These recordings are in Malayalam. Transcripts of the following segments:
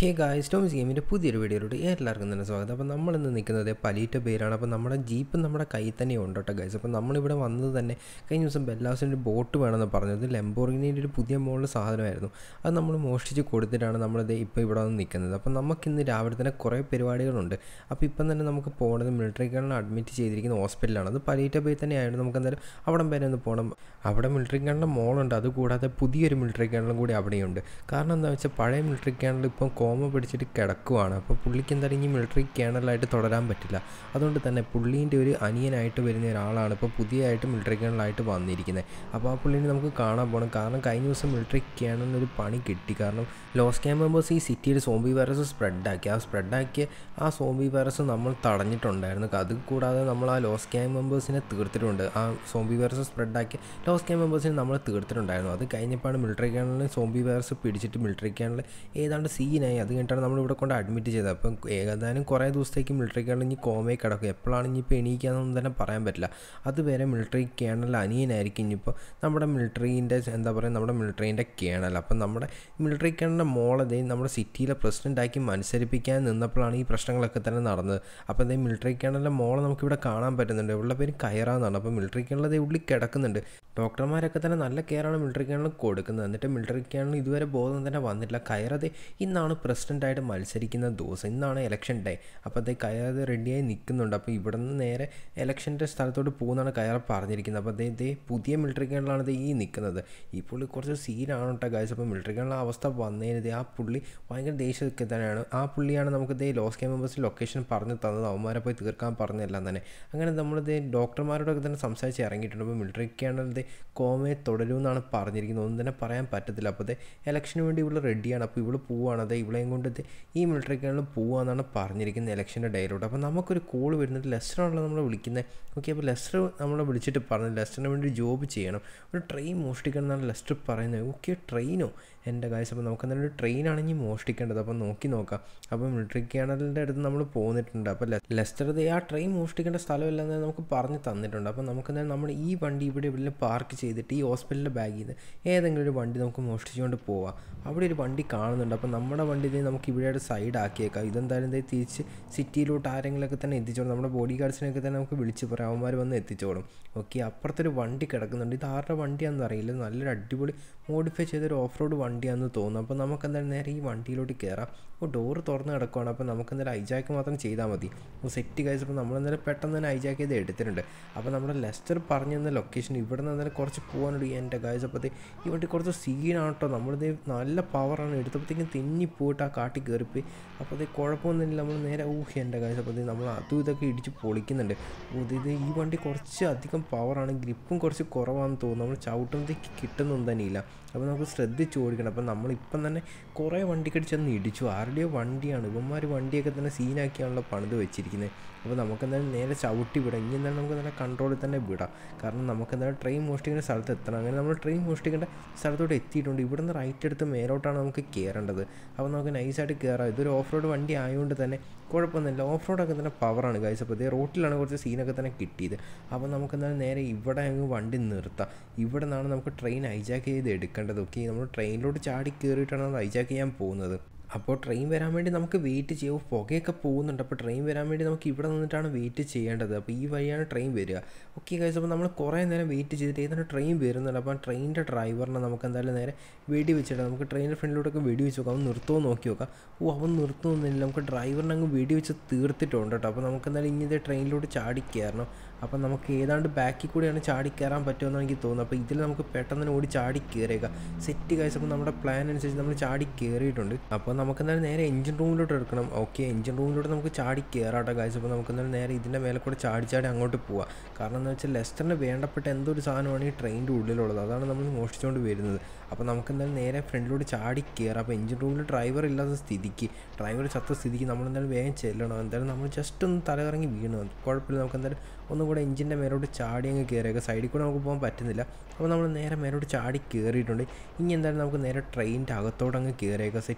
ഹേ ഗായ്സ് ടോമിസ് ഗെയിമിൻ്റെ പുതിയൊരു വീഡിയോയിലോട്ട് എല്ലാവർക്കും തന്നെ സ്വാഗതം അപ്പോൾ നമ്മളിന്ന് നിൽക്കുന്നത് പലീറ്റ പേരാണ് അപ്പോൾ നമ്മുടെ ജീപ്പ് നമ്മുടെ കയ്യിൽ തന്നെ ഉണ്ട് കേട്ടോ ഗൈസ് അപ്പോൾ നമ്മളിവിടെ വന്നത് തന്നെ കഴിഞ്ഞ ദിവസം ബെല്ലാസിൻ്റെ ബോട്ട് വേണമെന്ന് പറഞ്ഞത് ലെംബോർഗിനിയുടെ ഒരു പുതിയ മോളിൽ സാധനമായിരുന്നു അത് നമ്മൾ മോഷ്ടിച്ച് കൊടുത്തിട്ടാണ് നമ്മളിത് ഇപ്പോൾ ഇവിടെ വന്ന് നിൽക്കുന്നത് അപ്പോൾ നമുക്കിന്ന് രാവിലെ തന്നെ കുറേ പരിപാടികളുണ്ട് അപ്പോൾ ഇപ്പം തന്നെ നമുക്ക് പോകേണ്ടത് മിലിറ്ററി ഗണ്ണിൽ അഡ്മിറ്റ് ചെയ്തിരിക്കുന്ന ഹോസ്പിറ്റലാണ് അത് പലീറ്റ ബേ തന്നെ ആയതുകൊണ്ട് നമുക്ക് എന്തായാലും അവിടം വരെ ഒന്ന് പോകണം അവിടെ മിലിറ്ററി ഗണ്ണിൻ്റെ മോളുണ്ട് അതുകൂടാതെ പുതിയൊരു മിലിറ്ററി ഗണ്ണിലും കൂടി അവിടെയുണ്ട് കാരണം എന്താ വെച്ചാൽ പഴയ മിലിറ്ററി ഗണ്ണിൽ ഇപ്പം കോമ പിടിച്ചിട്ട് കിടക്കുവാണ് അപ്പോൾ പുള്ളിക്ക് എന്തായാലും ഇനി മിലിറ്ററി കേണലായിട്ട് തുടരാൻ പറ്റില്ല അതുകൊണ്ട് തന്നെ പുള്ളീൻ്റെ ഒരു അനിയനായിട്ട് വരുന്ന ഒരാളാണ് ഇപ്പോൾ പുതിയതായിട്ട് മിലിറ്ററി കേണലായിട്ട് വന്നിരിക്കുന്നത് അപ്പോൾ ആ പുള്ളീനെ നമുക്ക് കാണാൻ പോകണം കാരണം കഴിഞ്ഞ ദിവസം മിലിറ്ററി കേണലിന് ഒരു പണി കിട്ടി കാരണം ലോസ് ക്യാമ്പ് മെമ്പേഴ്സ് ഈ സിറ്റിയിൽ സോംബി വൈറസ് സ്പ്രെഡാക്കി ആ സ്പ്രെഡാക്കിയ ആ സോംബി വൈറസ് നമ്മൾ തടഞ്ഞിട്ടുണ്ടായിരുന്നു അത് കൂടാതെ നമ്മൾ ആ ലോസ് ക്യാമ്പ് മെമ്പേഴ്സിനെ തീർത്തിട്ടുണ്ട് ആ സോംബി വൈറസ് സ്പ്രെഡാക്കി ലോസ് ക്യാമ്പ് മെമ്പേഴ്സിനെ നമ്മൾ തീർത്തിട്ടുണ്ടായിരുന്നു അത് കഴിഞ്ഞപ്പോഴാണ് മിലിറ്ററി ക്യാനലിൽ സോംബി വൈറസ് പിടിച്ചിട്ട് മിലിറ്ററി ക്യാനൽ ഏതാണ്ട് സീനായി അത് കഴിഞ്ഞിട്ടാണ് നമ്മൾ ഇവിടെ കൊണ്ട് അഡ്മിറ്റ് ചെയ്തത് അപ്പം ഏതായാലും കുറേ ദിവസത്തേക്ക് മിലിറ്ററി ക്യാനൽ ഇനി കോമയിൽ കിടക്കും എപ്പോഴാണ് ഇനിയിപ്പോൾ എണീക്കാന്നൊന്നും തന്നെ പറയാൻ പറ്റില്ല അതുവരെ മിലിറ്ററി കേണൽ അനിയനായിരിക്കും ഇനിയിപ്പോൾ നമ്മുടെ മിലിറ്ററീൻ്റെ എന്താ പറയുക നമ്മുടെ മിലിറ്ററീൻ്റെ കേണൽ അപ്പം നമ്മുടെ മിലിറ്ററി കേണലിൻ്റെ മോളതേ നമ്മുടെ സിറ്റിയിലെ പ്രസിഡൻ്റാക്കി മത്സരിപ്പിക്കാൻ നിന്നപ്പോഴാണ് ഈ പ്രശ്നങ്ങളൊക്കെ തന്നെ നടന്നത് അപ്പോൾ അതേ മിലിറ്ററി കേണലിൻ്റെ മോളെ നമുക്കിവിടെ കാണാൻ പറ്റുന്നുണ്ട് ഇവളുടെ പേര് കയറാന്നാണ് അപ്പോൾ മിലിറ്ററി കേണൽ അതേ ഉള്ളിൽ കിടക്കുന്നുണ്ട് ഡോക്ടർമാരൊക്കെ തന്നെ നല്ല കെയറാണ് മിലിറ്ററി കേണലിൽ കൊടുക്കുന്നത് എന്നിട്ട് മിലിറ്ററി കേണലിൽ ഇതുവരെ ബോധം തന്നെ വന്നിട്ടില്ല കയറതെ ഇന്നാണ് പ്രസിഡൻ്റായിട്ട് മത്സരിക്കുന്ന ദിവസം ഇന്നാണ് ഇലക്ഷൻ ഡേ അപ്പോൾ അതേ കയറത് റെഡിയായി നിൽക്കുന്നുണ്ട് അപ്പോൾ ഇവിടെ നിന്ന് നേരെ ഇലക്ഷൻ്റെ സ്ഥലത്തോട്ട് പോകുന്നതാണ് കയറ പറഞ്ഞിരിക്കുന്നത് അപ്പോൾ അതേ ഇതേ പുതിയ മിലിറ്ററി കേണലാണ് ഇത് ഈ നിൽക്കുന്നത് ഈ പുള്ളി കുറച്ച് സീനാണ് കേട്ടോ ഗൈസ് അപ്പോൾ മിലിറ്ററി കേണലിലെ അവസ്ഥ വന്നതിന് ആ പുള്ളി ഭയങ്കര ദേഷ്യമൊക്കെ തന്നെയാണ് ആ പുള്ളിയാണ് നമുക്ക് ഇതേ ലോസ് ക്യാമ്പ് മെമ്പേഴ്സ് ലൊക്കേഷൻ പറഞ്ഞു തന്നത് അവന്മാരെ പോയി തീർക്കാൻ പറഞ്ഞതെല്ലാം തന്നെ അങ്ങനെ നമ്മളിത് ഡോക്ടർമാരോടൊക്കെ തന്നെ സംസാരിച്ച് ഇറങ്ങിയിട്ടുണ്ട് അപ്പോൾ മിലിറ്ററി കേണലിൻ്റെ കോമയെ തുടരുമെന്നാണ് പറഞ്ഞിരിക്കുന്നത് ഒന്നും തന്നെ പറയാൻ പറ്റത്തില്ല അപ്പോൾ അതേ ഇലക്ഷന് വേണ്ടി ഇവിടെ റെഡിയാണ് അപ്പോൾ ഇവിടെ പോവുകയാണ് അതെ ഇവളെയും കൊണ്ട് ഇത് ഈ മിലിറ്ററി കേണലിൽ പോവാന്നാണ് പറഞ്ഞിരിക്കുന്നത് ഇലക്ഷൻ്റെ ഡയലോട്ട് അപ്പോൾ നമുക്കൊരു കോൾ വരുന്നത് ലെസ്റ്ററാണല്ലോ നമ്മൾ വിളിക്കുന്നത് ഓക്കെ അപ്പോൾ ലെസ്റ്റർ നമ്മളെ വിളിച്ചിട്ട് പറഞ്ഞു ലെസ്റ്ററിന് വേണ്ടി ജോബ് ചെയ്യണം ഒരു ട്രെയിൻ മോഷ്ടിക്കണം എന്നാണ് ലെസ്റ്റർ പറയുന്നത് ഓക്കെ ട്രെയിനോ എൻ്റെ കാര്യം അപ്പോൾ നമുക്ക് എന്തായാലും ഒരു ട്രെയിനാണെങ്കിൽ മോഷ്ടിക്കേണ്ടത് അപ്പോൾ നോക്കി നോക്കാം അപ്പോൾ മിലിറ്ററി കേണലിൻ്റെ അടുത്ത് നമ്മൾ പോന്നിട്ടുണ്ട് അപ്പോൾ ലെസ്റ്റർ ഇത് ആ ട്രെയിൻ മോഷ്ടിക്കേണ്ട സ്ഥലമില്ലെന്ന് നമുക്ക് പറഞ്ഞ് തന്നിട്ടുണ്ട് അപ്പോൾ നമുക്ക് എന്തായാലും നമ്മൾ ഈ വണ്ടി ഇവിടെ ഇവിടെ പാർക്ക് ചെയ്തിട്ട് ഈ ഹോസ്പിറ്റലിൻ്റെ ബാഗിൽ നിന്ന് ഏതെങ്കിലും ഒരു വണ്ടി നമുക്ക് മോഷ്ടിച്ചുകൊണ്ട് പോവാം അവിടെ ഒരു വണ്ടി കാണുന്നുണ്ട് അപ്പോൾ നമ്മുടെ വണ്ടി ഇതേ നമുക്ക് ഇവിടെ സൈഡ് ആക്കിയേക്കാം ഇതെന്തായാലും ഇതേ തിരിച്ച് സിറ്റിയിലോട്ട് ആരെങ്കിലുമൊക്കെ തന്നെ എത്തിച്ചോളും നമ്മുടെ ബോഡി ഗാർഡ്സിനെയൊക്കെ തന്നെ നമുക്ക് വിളിച്ച് പറയാം അവന്മാർ വന്ന് എത്തിച്ചോളും ഓക്കെ അപ്പുറത്തൊരു വണ്ടി കിടക്കുന്നുണ്ട് ഇത് ആരുടെ വണ്ടിയാണെന്ന് അറിയില്ല നല്ലൊരു അടിപൊളി മോഡിഫൈ ചെയ്തൊരു ഓഫ് റോഡ് വണ്ടിയാണെന്ന് തോന്നുന്നു അപ്പോൾ നമുക്ക് എന്തായാലും നേരെ ഈ വണ്ടിയിലോട്ട് കയറാം അപ്പോൾ ഡോറ് തുറന്ന് കിടക്കുവാണ് അപ്പോൾ നമുക്ക് എന്തായാലും ഐജാക്ക് മാത്രം ചെയ്താൽ മതി അപ്പോൾ സെറ്റ് കഴിച്ചപ്പോൾ നമ്മൾ എന്തായാലും പെട്ടെന്ന് തന്നെ ഐജാക്ക് ചെയ്ത് എടുത്തിട്ടുണ്ട് അപ്പോൾ നമ്മുടെ ലെസ്റ്റർ പറഞ്ഞു തന്ന ലൊക്കേഷൻ ഇവിടെ നിന്ന് എന്തായാലും കുറച്ച് പോകാനുണ്ട് എൻ്റെ കാഴ്ച അപ്പോൾ ഈ വണ്ടി കുറച്ച് സീനാണ് കേട്ടോ നമ്മളിത് നല്ല പവറാണ് എടുത്തപ്പോഴത്തേക്കും തെന്നി പോയിട്ട് ആ കാട്ടി കയറിപ്പോയി അപ്പോൾ അത് കുഴപ്പമൊന്നുമില്ല നമ്മൾ നേരെ ഊഹി എൻ്റെ കാഴ്ച അപ്പോൾ നമ്മൾ അതും ഇതൊക്കെ ഇടിച്ച് പൊളിക്കുന്നുണ്ട് ഇത് ഈ വണ്ടി കുറച്ച് അധികം പവറാണ് ഗ്രിപ്പും കുറച്ച് കുറവാണെന്ന് തോന്നുന്നു നമ്മൾ ചവിട്ടുമ്പോഴത്തേക്ക് കിട്ടുന്നൊന്നും തന്നെയില്ല അപ്പോൾ നമുക്ക് ശ്രദ്ധിച്ച് ഓടിക്കണം അപ്പോൾ നമ്മളിപ്പം തന്നെ കുറേ വണ്ടിക്കടി ചെന്ന് ഇടിച്ചു ആരുടെയോ വണ്ടിയാണ് ഇവന്മാർ വണ്ടിയൊക്കെ തന്നെ സീനാക്കിയാണല്ലോ പണിത് വെച്ചിരിക്കുന്നത് അപ്പോൾ നമുക്ക് എന്തായാലും നേരെ ചവിട്ടി വിടാം ഇനി എന്തായാലും നമുക്ക് നല്ല കൺട്രോളിൽ തന്നെ വിടാം കാരണം നമുക്ക് എന്തായാലും ട്രെയിൻ മോഷ്ടിക്കേണ്ട സ്ഥലത്ത് എത്തണം അങ്ങനെ നമ്മൾ ട്രെയിൻ മോഷ്ടിക്കേണ്ട സ്ഥലത്തോട്ട് എത്തിയിട്ടുണ്ട് ഇവിടെ നിന്ന് റൈറ്റ് എടുത്ത് മേലോട്ടാണ് നമുക്ക് കയറേണ്ടത് അപ്പോൾ നമുക്ക് നൈസായിട്ട് കയറാം ഇതൊരു ഓഫ് റോഡ് വണ്ടി ആയതുകൊണ്ട് തന്നെ കുഴപ്പമൊന്നുമില്ല ഓഫ് റോഡൊക്കെ തന്നെ പവറാണ് ഗൈസ് അപ്പോൾ ഇതേ റോട്ടിലാണ് കുറച്ച് സീനൊക്കെ തന്നെ കിട്ടിയത് അപ്പോൾ നമുക്ക് എന്തായാലും നേരെ ഇവിടെ അങ്ങ് വണ്ടി നിർത്താം ഇവിടെ നിന്നാണ് നമുക്ക് ട്രെയിൻ ഹൈജാക്ക് ചെയ്ത് എടുക്കേണ്ടത് ഓക്കെ നമ്മൾ ട്രെയിനിലോട്ട് ചാടി കയറിയിട്ടാണ് അത് ഹൈജാക്ക് ചെയ്യാൻ പോകുന്നത് അപ്പോൾ ട്രെയിൻ വരാൻ വേണ്ടി നമുക്ക് വെയിറ്റ് ചെയ്യും പുകയൊക്കെ പോകുന്നുണ്ട് അപ്പോൾ ട്രെയിൻ വരാൻ വേണ്ടി നമുക്ക് ഇവിടെ നിന്നിട്ടാണ് വെയിറ്റ് ചെയ്യേണ്ടത് അപ്പോൾ ഈ വഴിയാണ് ട്രെയിൻ വരിക ഓക്കെ കഴിച്ച് അപ്പോൾ നമ്മൾ കുറേ നേരം വെയിറ്റ് ചെയ്തിട്ട് ഏതാണ് ട്രെയിൻ വരുന്നുണ്ട് അപ്പോൾ ട്രെയിനിൻ്റെ ഡ്രൈവറിനെ നമുക്ക് എന്തായാലും നേരെ വെടി വെച്ചിട്ട് നമുക്ക് ട്രെയിനിൻ്റെ ഫ്രണ്ടിലോട്ടൊക്കെ വെടി വെച്ച് നോക്കാം അവൻ നിർത്തുമോ നോക്കി നോക്കാം ഓ അവൻ നിർത്തുമൊന്നുമില്ല നമുക്ക് ഡ്രൈവറിനെ അങ്ങ് വെടി വെച്ച് തീർത്തിട്ടുണ്ട് കേട്ടോ അപ്പോൾ നമുക്ക് എന്തായാലും ഇനി ഇതേ ട്രെയിനിലോട്ട് ചാടി കയറണം അപ്പം നമുക്ക് ഏതാണ്ട് ബാക്കിൽ കൂടിയാണ് ചാടി കയറാൻ പറ്റുമെന്ന് എനിക്ക് തോന്നുന്നു അപ്പോൾ ഇതിൽ നമുക്ക് പെട്ടെന്ന് തന്നെ ഓടി ചാടി കയറിയേക്കാം സെറ്റ് കഴിച്ചപ്പോൾ നമ്മുടെ പ്ലാൻ അനുസരിച്ച് നമ്മൾ ചാടി കയറിയിട്ടുണ്ട് അപ്പോൾ നമുക്ക് എന്തായാലും നേരെ എഞ്ചിൻ റൂമിലോട്ട് എടുക്കണം ഓക്കെ എഞ്ചിൻ റൂമിലോട്ട് നമുക്ക് ചാടി കയറാട്ടോ കാഴ്ച അപ്പോൾ നമുക്ക് എന്തായാലും നേരെ ഇതിൻ്റെ മേലെ കൂടെ ചാടി ചാടി അങ്ങോട്ട് പോവാം കാരണം എന്ന് വെച്ചാൽ ലെസ്റ്ററിന് വേണ്ടപ്പെട്ട എന്തോ ഒരു സാധനമാണ് ഈ ട്രെയിനിൻ്റെ ഉള്ളിലുള്ളത് അതാണ് നമ്മൾ മോഷ്ടിച്ചുകൊണ്ട് വരുന്നത് അപ്പോൾ നമുക്ക് എന്തായാലും നേരെ ഫ്രണ്ടിലോട്ട് ചാടി കയറാം അപ്പോൾ എഞ്ചിൻ റൂമിൽ ഡ്രൈവർ ഇല്ലാത്ത സ്ഥിതിക്ക് ഡ്രൈവർ ചത്ത സ്ഥിതിക്ക് നമ്മൾ എന്തായാലും വേഗം ചെല്ലണം എന്തായാലും നമ്മൾ ജസ്റ്റ് ഒന്ന് തലകറങ്ങി വീണു കുഴപ്പമില്ല നമുക്ക് എന്തായാലും ഒന്നും കൂടെ എഞ്ചിൻ്റെ മേലോട്ട് ചാടി അങ്ങ് കയറിയൊക്കെ സൈഡിൽ കൂടെ നമുക്ക് പോകാൻ പറ്റുന്നില്ല അപ്പോൾ നമ്മൾ നേരെ മേലോട്ട് ചാടി കയറിയിട്ടുണ്ട് ഇനി എന്തായാലും നമുക്ക് നേരെ ട്രെയിനിൻ്റെ അകത്തോട്ട് അങ്ങ് കയറിയേക്കാം സെറ്റ് കാഴ്ച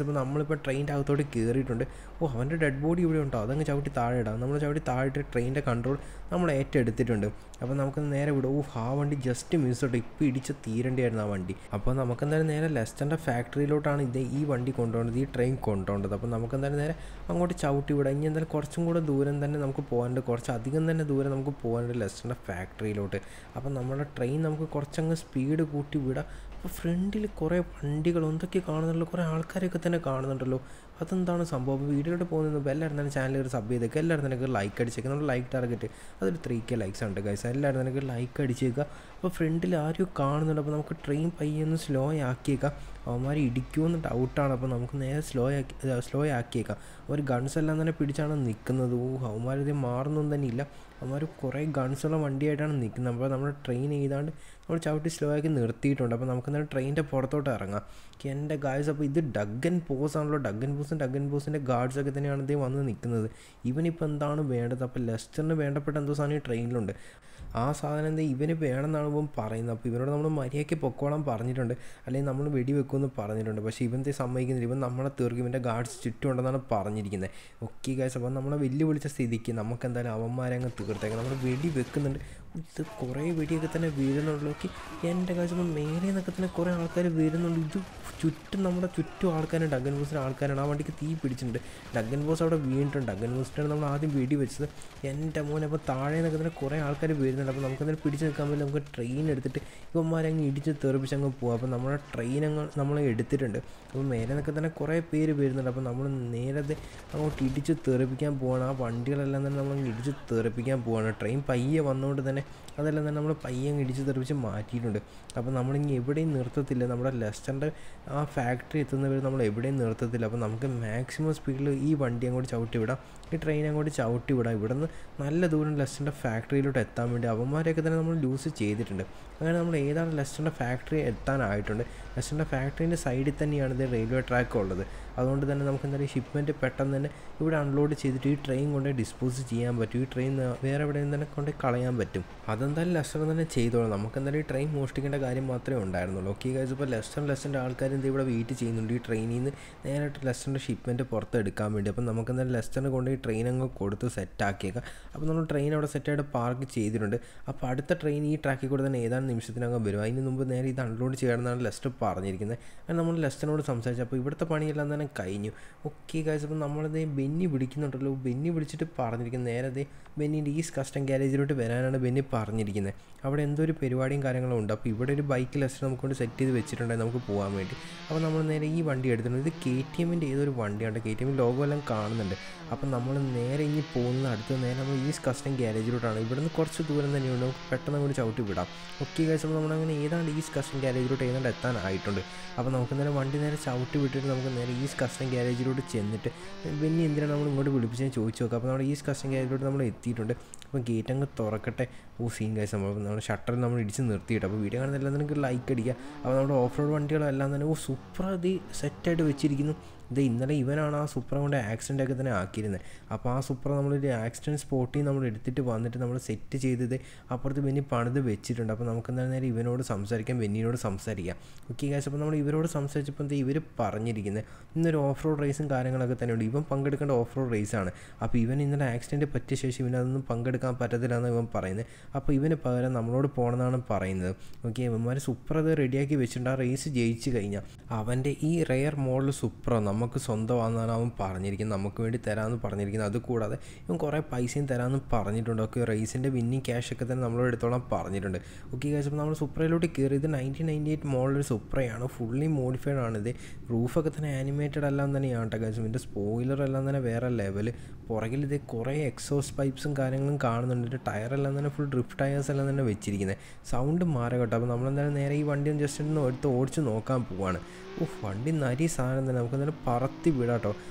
അപ്പോൾ നമ്മളിപ്പോൾ ട്രെയിനിൻ്റെ അകത്തോട്ട് കയറിയിട്ടുണ്ട് ഓ അവൻ്റെ ഡെഡ് ബോഡി ഇവിടെ ഉണ്ടോ അതങ്ങ് ചവിട്ടി താഴെ ഇടാം നമ്മൾ ചവിട്ടി താഴെ ട്രെയിനിൻ്റെ കൺട്രോൾ നമ്മൾ ഏറ്റെടുത്തിട്ടുണ്ട് അപ്പോൾ നമുക്ക് നേരെ വിടും ഓ ആ വണ്ടി ജസ്റ്റ് മിസ് തൊട്ട് ഇപ്പോൾ ഇടിച്ച് തീരേണ്ടിയായിരുന്നു ആ വണ്ടി അപ്പോൾ നമുക്ക് എന്തായാലും നേരെ ലെസ്റ്ററിൻ്റെ ഫാക്ടറിയിലോട്ടാണ് ഇത് ഈ വണ്ടി കൊണ്ടുപോകേണ്ടത് ഈ ട്രെയിൻ കൊണ്ടുപോകേണ്ടത് അപ്പോൾ നമുക്ക് എന്തായാലും നേരെ അങ്ങോട്ട് ചവിട്ടി വിടാം ഇനി എന്തായാലും കുറച്ചും കൂടെ ദൂരം തന്നെ നമുക്ക് പോകാനുണ്ട് കുറച്ച് അധികം തന്നെ ദൂരം നമുക്ക് പോകാനുണ്ട് ലെസ്റ്ററിൻ്റെ ഫാക്ടറിയിലോട്ട് അപ്പോൾ നമ്മുടെ ട്രെയിൻ നമുക്ക് കുറച്ചങ്ങ് സ്പീഡ് കൂട്ടി വിടാം അപ്പോൾ ഫ്രണ്ടിൽ കുറേ വണ്ടികൾ എന്തൊക്കെ കാണുന്നുണ്ടല്ലോ കുറേ ആൾക്കാരൊക്കെ തന്നെ കാണുന്നുണ്ടല്ലോ അതെന്താണ് സംഭവം വീഡിയോയിലോട്ട് പോകുന്നത് എല്ലാവരും തന്നെ ചാനൽ ഒരു സബ് ചെയ്തേക്ക് എല്ലാവരും തന്നെ ലൈക്ക് അടിച്ചേക്കുക നമ്മുടെ ലൈക്ക് ടാർഗറ്റ് അതൊരു ത്രീ കെ ലൈക്സ് ഉണ്ട് ഗൈസ് എല്ലാവരും തന്നെ ലൈക്ക് അടിച്ചേക്കുക അപ്പോൾ ഫ്രണ്ടിൽ ആരും കാണുന്നുണ്ട് അപ്പോൾ നമുക്ക് ട്രെയിൻ പയ്യൊന്ന് സ്ലോ ആക്കിയേക്കാം അവന്മാർ ഇടിക്കുമെന്ന് ഡൗട്ടാണ് അപ്പോൾ നമുക്ക് നേരെ സ്ലോ ആക്കി സ്ലോ ആക്കിയേക്കാം അവർ ഗൺസ് എല്ലാം തന്നെ പിടിച്ചാണ് നിൽക്കുന്നത് ഓ അവന്മാരിത് മാറുന്നൊന്നും തന്നെ ഇല്ല അവന്മാർ കുറേ ഗൺസുള്ള വണ്ടിയായിട്ടാണ് നിൽക്കുന്നത് അപ്പോൾ നമ്മുടെ ട്രെയിൻ ചെയ്താണ്ട് നമ്മൾ ചവിട്ടി സ്ലോ ആക്കി നിർത്തിയിട്ടുണ്ട് അപ്പോൾ നമുക്ക് എന്നാൽ ട്രെയിനിൻ്റെ പുറത്തോട്ട് ഇറങ്ങാം എൻ്റെ ഗായ്സ് അപ്പോൾ ഇത് ഡഗൻ പോസ് ആണല്ലോ ഡഗൻ പോസും ഡഗൻ പോസിൻ്റെ ഗാർഡ്സൊക്കെ തന്നെയാണ് ഇതേ വന്ന് നിൽക്കുന്നത് ഇവനിപ്പോൾ എന്താണ് വേണ്ടത് അപ്പോൾ ലെസ്റ്ററിന് വേണ്ടപ്പെട്ട എന്തോ സാധനം ഈ ട്രെയിനിലുണ്ട് ആ സാധനം എന്താ ഇവന് വേണമെന്നാണ് ഇവൻ പറയുന്നത് അപ്പോൾ ഇവനോട് നമ്മൾ മര്യാദയ്ക്ക് പൊക്കോളാൻ പറഞ്ഞിട്ടുണ്ട് അല്ലെങ്കിൽ നമ്മൾ വെടിവെക്കുമെന്ന് പറഞ്ഞിട്ടുണ്ട് പക്ഷേ ഇവൻ്റെ സമ്മതിക്കുന്നില്ല ഇവൻ നമ്മളെ തീർക്കും ഇവൻ്റെ ഗാർഡ്സ് ചുറ്റുമുണ്ടെന്നാണ് പറഞ്ഞിരിക്കുന്നത് ഓക്കെ ഗായ്സ് അപ്പോൾ നമ്മളെ വെല്ലുവിളിച്ച സ്ഥിതിക്ക് നമുക്ക് എന്തായാലും അവന്മാരെ അങ്ങ് തീർത്തേക്കാം നമ്മൾ വെടി വെക്കുന്നുണ്ട് ഇത് കുറേ വെടിയൊക്കെ തന്നെ വീഴുന്നുള്ളൂ ഓക്കെ എൻ്റെ കാഴ്ച മേലെ നിന്നൊക്കെ തന്നെ കുറേ ആൾക്കാർ വരുന്നുണ്ട് ഇത് ചുറ്റും നമ്മുടെ ചുറ്റും ആൾക്കാരുണ്ട് ഡഗൻ ബോസിൻ്റെ ആൾക്കാരാണ് ആ വണ്ടിക്ക് തീ പിടിച്ചിട്ടുണ്ട് ഡഗൻ ബോസ് അവിടെ വീണിട്ടുണ്ട് ഡഗൻ ബോസിനാണ് നമ്മൾ ആദ്യം വെടി വെച്ചത് എൻ്റെ മോനെ അപ്പോൾ താഴെ നിന്നൊക്കെ തന്നെ കുറേ ആൾക്കാർ വരുന്നുണ്ട് അപ്പോൾ നമുക്ക് എന്തായാലും പിടിച്ച് നിൽക്കാൻ പറ്റില്ല നമുക്ക് ട്രെയിൻ എടുത്തിട്ട് ഇവന്മാരെ അങ്ങ് ഇടിച്ച് തെറിപ്പിച്ച് അങ്ങ് പോകാം അപ്പോൾ നമ്മുടെ ട്രെയിൻ അങ്ങ് നമ്മൾ എടുത്തിട്ടുണ്ട് അപ്പോൾ മേലെ നിന്നൊക്കെ തന്നെ കുറേ പേര് വരുന്നുണ്ട് അപ്പോൾ നമ്മൾ നേരത്തെ അങ്ങോട്ട് ഇടിച്ച് തെറിപ്പിക്കാൻ പോവാണ് ആ വണ്ടികളെല്ലാം തന്നെ നമ്മൾ ഇടിച്ച് തെറിപ്പിക്കാൻ പോവാണ് ട്രെയിൻ പയ്യെ വന്നുകൊണ്ട് തന്നെ അതെല്ലാം തന്നെ നമ്മൾ പയ്യെ അങ്ങ് ഇടിച്ച് തെറിപ്പിച്ച് മാറ്റിയിട്ടുണ്ട് അപ്പോൾ നമ്മളിനി എവിടെയും നിർത്തത്തില്ല നമ്മുടെ ലെസ്റ്ററിൻ്റെ ആ ഫാക്ടറി എത്തുന്നവർ നമ്മൾ എവിടെയും നിർത്തത്തില്ല അപ്പോൾ നമുക്ക് മാക്സിമം സ്പീഡിൽ ഈ വണ്ടി അങ്ങോട്ട് ചവിട്ടി വിടാം ഈ ട്രെയിൻ അങ്ങോട്ട് ചവിട്ടി വിടാം ഇവിടെ നിന്ന് നല്ല ദൂരം ലെസ്റ്ററിൻ്റെ ഫാക്ടറിയിലോട്ട് എത്താൻ വേണ്ടി അവന്മാരെയൊക്കെ തന്നെ നമ്മൾ ലൂസ് ചെയ്തിട്ടുണ്ട് അങ്ങനെ നമ്മൾ ഏതാണ് ലെസ്റ്ററിൻ്റെ ഫാക്ടറി എത്താനായിട്ടുണ്ട് ലെസ്റ്ററിൻ്റെ ഫാക്ടറിൻ്റെ സൈഡിൽ തന്നെയാണ് ഇത് റെയിൽവേ ട്രാക്ക് ഉള്ളത് അതുകൊണ്ട് തന്നെ നമുക്ക് എന്തായാലും ഷിപ്മെൻറ്റ് പെട്ടെന്ന് തന്നെ ഇവിടെ അൺലോഡ് ചെയ്തിട്ട് ഈ ട്രെയിൻ കൊണ്ട് ഡിസ്പോസ് ചെയ്യാൻ പറ്റും ഈ ട്രെയിൻ വേറെ എവിടെയും തന്നെ കൊണ്ട് കളയാൻ പറ്റും അതെന്തായാലും ലെസ്റ്റർ തന്നെ ചെയ്തോളാം നമുക്ക് എന്തായാലും ഈ ട്രെയിൻ മോഷ്ടിക്കേണ്ട കാര്യം മാത്രമേ ഉണ്ടായിരുന്നുള്ളൂ ഓക്കെ ഗൈസ് ഇപ്പോൾ ലെസ്റ്റർ ലെസ്റ്ററിൻ്റെ ആൾക്കാർ എന്ത് ഇവിടെ വെയിറ്റ് ചെയ്യുന്നുണ്ട് ഈ ട്രെയിനിൽ നിന്ന് നേരിട്ട് ലെസ്റ്ററിൻ്റെ ഷിപ്മെൻറ്റ് പുറത്ത് എടുക്കാൻ വേണ്ടി അപ്പം നമുക്ക് എന്തായാലും ലെസ്റ്ററിന് കൊണ്ട് ഈ ട്രെയിൻ അങ്ങ് കൊടുത്ത് സെറ്റ് ആക്കിയേക്കാം അപ്പോൾ നമ്മൾ ട്രെയിൻ അവിടെ സെറ്റായിട്ട് പാർക്ക് ചെയ്തിട്ടുണ്ട് അപ്പോൾ അടുത്ത ട്രെയിൻ ഈ ട്രാക്കിൽ കൂടെ തന്നെ ഏതാണ്ട് നിമിഷത്തിനകം വരും അതിന് മുമ്പ് നേരെ ഇത് അൺലോഡ് ചെയ്യണമെന്നാണ് ലെസ്റ്റർ പറഞ്ഞിരിക്കുന്നത് അങ്ങനെ നമ്മൾ ലെസ്റ്ററിനോട് സംസാരിച്ചു അപ്പോൾ ഇവിടുത്തെ പണിയെല്ലാം തന്നെ കഴിഞ്ഞു ഓക്കെ ഗൈസ് അപ്പോൾ നമ്മളത് ബെന്നി പിടിക്കുന്നുണ്ടല്ലോ ബെന്നി പിടിച്ചിട്ട് പറഞ്ഞിരിക്കുന്നത് നേരത്തെ ബെന്നിൻ്റെ ഈ കസ്റ്റം ഗ്യാരേജിലോട്ട് വരാനാണ് ബെന്നി പറഞ്ഞിരിക്കുന്നത് അവിടെ എന്തോ ഒരു പരിപാടിയും കാര്യങ്ങളും ഉണ്ട് അപ്പോൾ ഇവിടെ ഒരു ബൈക്ക് ലെസ്റ്റർ നമുക്ക് കൊണ്ട് സെറ്റ് ചെയ്ത് വെച്ചിട്ടുണ്ടായി നമുക്ക് പോകാൻ വേണ്ടി അപ്പോൾ നമ്മൾ നേരെ ഈ വണ്ടി എടുത്തിട്ടുണ്ട് ഇത് കെ ടി എമ്മിൻ്റെ ഏതൊരു വണ്ടിയാണ് കെ ടി എമ്മിൽ ലോഗോ എല്ലാം കാണുന്നുണ്ട് അപ്പം നമ്മൾ നേരെ ഇനി പോകുന്നത് അടുത്ത് നേരെ നമ്മൾ ഈ കസ്റ്റം ഗ്യാരേജിലോട്ടാണ് ഇവിടുന്ന് കുറച്ച് ദൂരം തന്നെയുണ്ട് നമുക്ക് പെട്ടെന്ന് അങ്ങോട്ട് ചവിട്ടി വിടാം ഓക്കെ കഴിച്ച് അപ്പോൾ നമ്മളങ്ങനെ ഏതാണ്ട് ഈ കസ്റ്റം ഗ്യാരേജിലോട്ട് ഏതാണ്ട് എത്താനായിട്ടുണ്ട് അപ്പോൾ നമുക്ക് നേരെ വണ്ടി നേരെ ചവിട്ടി വിട്ടിട്ട് നമുക്ക് നേരെ ഈ കസ്റ്റം ഗ്യാരേജിലോട്ട് ചെന്നിട്ട് പിന്നെ എന്തിനാണ് നമ്മൾ ഇങ്ങോട്ട് വിളിപ്പിച്ചെന്ന് ചോദിച്ചു നോക്കാം അപ്പോൾ നമ്മുടെ ഈ കസ്റ്റം ഗ്യാരേജിലോട്ട് നമ്മൾ എത്തിയിട്ടുണ്ട് അപ്പോൾ ഗേറ്റ് അങ്ങ് തുറക്കട്ടെ ഓ സീൻ കാഴ്ച നമ്മൾ നമ്മുടെ ഷട്ടറിൽ നമ്മൾ ഇടിച്ച് നിർത്തിയിട്ട് അപ്പോൾ വീഡിയോ കാണുന്ന എല്ലാം നിങ്ങൾക്ക് ലൈക്ക് അടിക്കുക അപ്പോൾ നമ്മുടെ ഓഫ് റോഡ് വണ്ടികളെല്ലാം തന്നെ ഓ സൂപ്പർ അത് സെറ്റായിട്ട് വെച്ചിരിക്കുന്നു ഇത് ഇന്നലെ ഇവനാണ് ആ സൂപ്പർ കൊണ്ട് ആക്സിഡൻ്റ് ഒക്കെ തന്നെ ആക്കിയിരുന്നത് അപ്പോൾ ആ സൂപ്പർ നമ്മളൊരു ആക്സിഡൻറ്റ് സ്പോട്ടിൽ നമ്മൾ എടുത്തിട്ട് വന്നിട്ട് നമ്മൾ സെറ്റ് ചെയ്തത് അപ്പുറത്ത് ബെന്നി പണിത് വെച്ചിട്ടുണ്ട് അപ്പോൾ നമുക്ക് എന്തായാലും നേരം ഇവനോട് സംസാരിക്കാം ബെന്നിനോട് സംസാരിക്കാം ഓക്കെ കാശ് അപ്പോൾ നമ്മൾ ഇവരോട് സംസാരിച്ചപ്പോൾ എന്താ ഇവർ പറഞ്ഞിരിക്കുന്നത് ഇന്നൊരു ഓഫ് റോഡ് റേസും കാര്യങ്ങളൊക്കെ തന്നെ ഉണ്ട് ഇവൻ പങ്കെടുക്കേണ്ട ഓഫ് റോഡ് റേസാണ് അപ്പോൾ ഇവൻ ഇന്നലെ ആക്സിഡൻറ്റ് പറ്റിയ ശേഷം ഇവനതൊന്നും പങ്കെടുക്കാൻ പറ്റത്തില്ല എന്ന് ഇവൻ പറയുന്നത് അപ്പോൾ ഇവന് പകരം നമ്മളോട് പോകണമെന്നാണ് പറയുന്നത് ഓക്കെ ഇവന്മാർ സൂപ്പർ അത് റെഡിയാക്കി വെച്ചിട്ടുണ്ട് ആ റേസ് ജയിച്ചു കഴിഞ്ഞാൽ അവൻ്റെ ഈ റെയർ മോഡൽ സൂപ്പർ നമുക്ക് സ്വന്തമാണെന്നാണ് അവൻ പറഞ്ഞിരിക്കുന്നത് നമുക്ക് വേണ്ടി തരാമെന്ന് പറഞ്ഞിരിക്കുന്നത് അതുകൂടാതെ ഇവൻ കുറേ പൈസയും തരാമെന്ന് പറഞ്ഞിട്ടുണ്ട് ഓക്കെ റേസിൻ്റെ വിന്നിങ് ക്യാഷ് ഒക്കെ തന്നെ നമ്മളോട് എടുത്തോളം പറഞ്ഞിട്ടുണ്ട് ഓക്കെ കഴിച്ചപ്പോൾ നമ്മൾ സുപ്രയിലോട്ട് കയറി ഇത് നയൻറ്റീൻ നയൻറ്റി എയ്റ്റ് മോഡൽ സുപ്രയാണ് ഫുള്ളി മോഡിഫൈഡ് ആണ് ഇത് റൂഫൊക്കെ തന്നെ ആനിമേറ്റഡ് എല്ലാം തന്നെയാണ് കേട്ടോ കഴിച്ചു ഇതിൻ്റെ സ്പോയിലർ എല്ലാം തന്നെ വേറെ ലെവൽ പുറകിൽ ഇത് കുറേ എക്സോസ് പൈപ്സും കാര്യങ്ങളും കാണുന്നുണ്ട് ടയറെല്ലാം തന്നെ ഫുൾ ഡ്രിഫ്റ്റ് ടയേഴ്സ് എല്ലാം തന്നെ വെച്ചിരിക്കുന്നത് സൗണ്ട് മാറി കേട്ടോ അപ്പോൾ നമ്മളെന്തായാലും നേരെ ഈ വണ്ടി ഒന്ന് ജസ്റ്റ് ഒന്ന് എടുത്ത് ഓടിച്ച് നോക്കാൻ പോവാണ് ഓ വണ്ടി നരി സാധനം തന്നെ നമുക്ക് എന്തായാലും പറത്തി വിടാം കേട്ടോ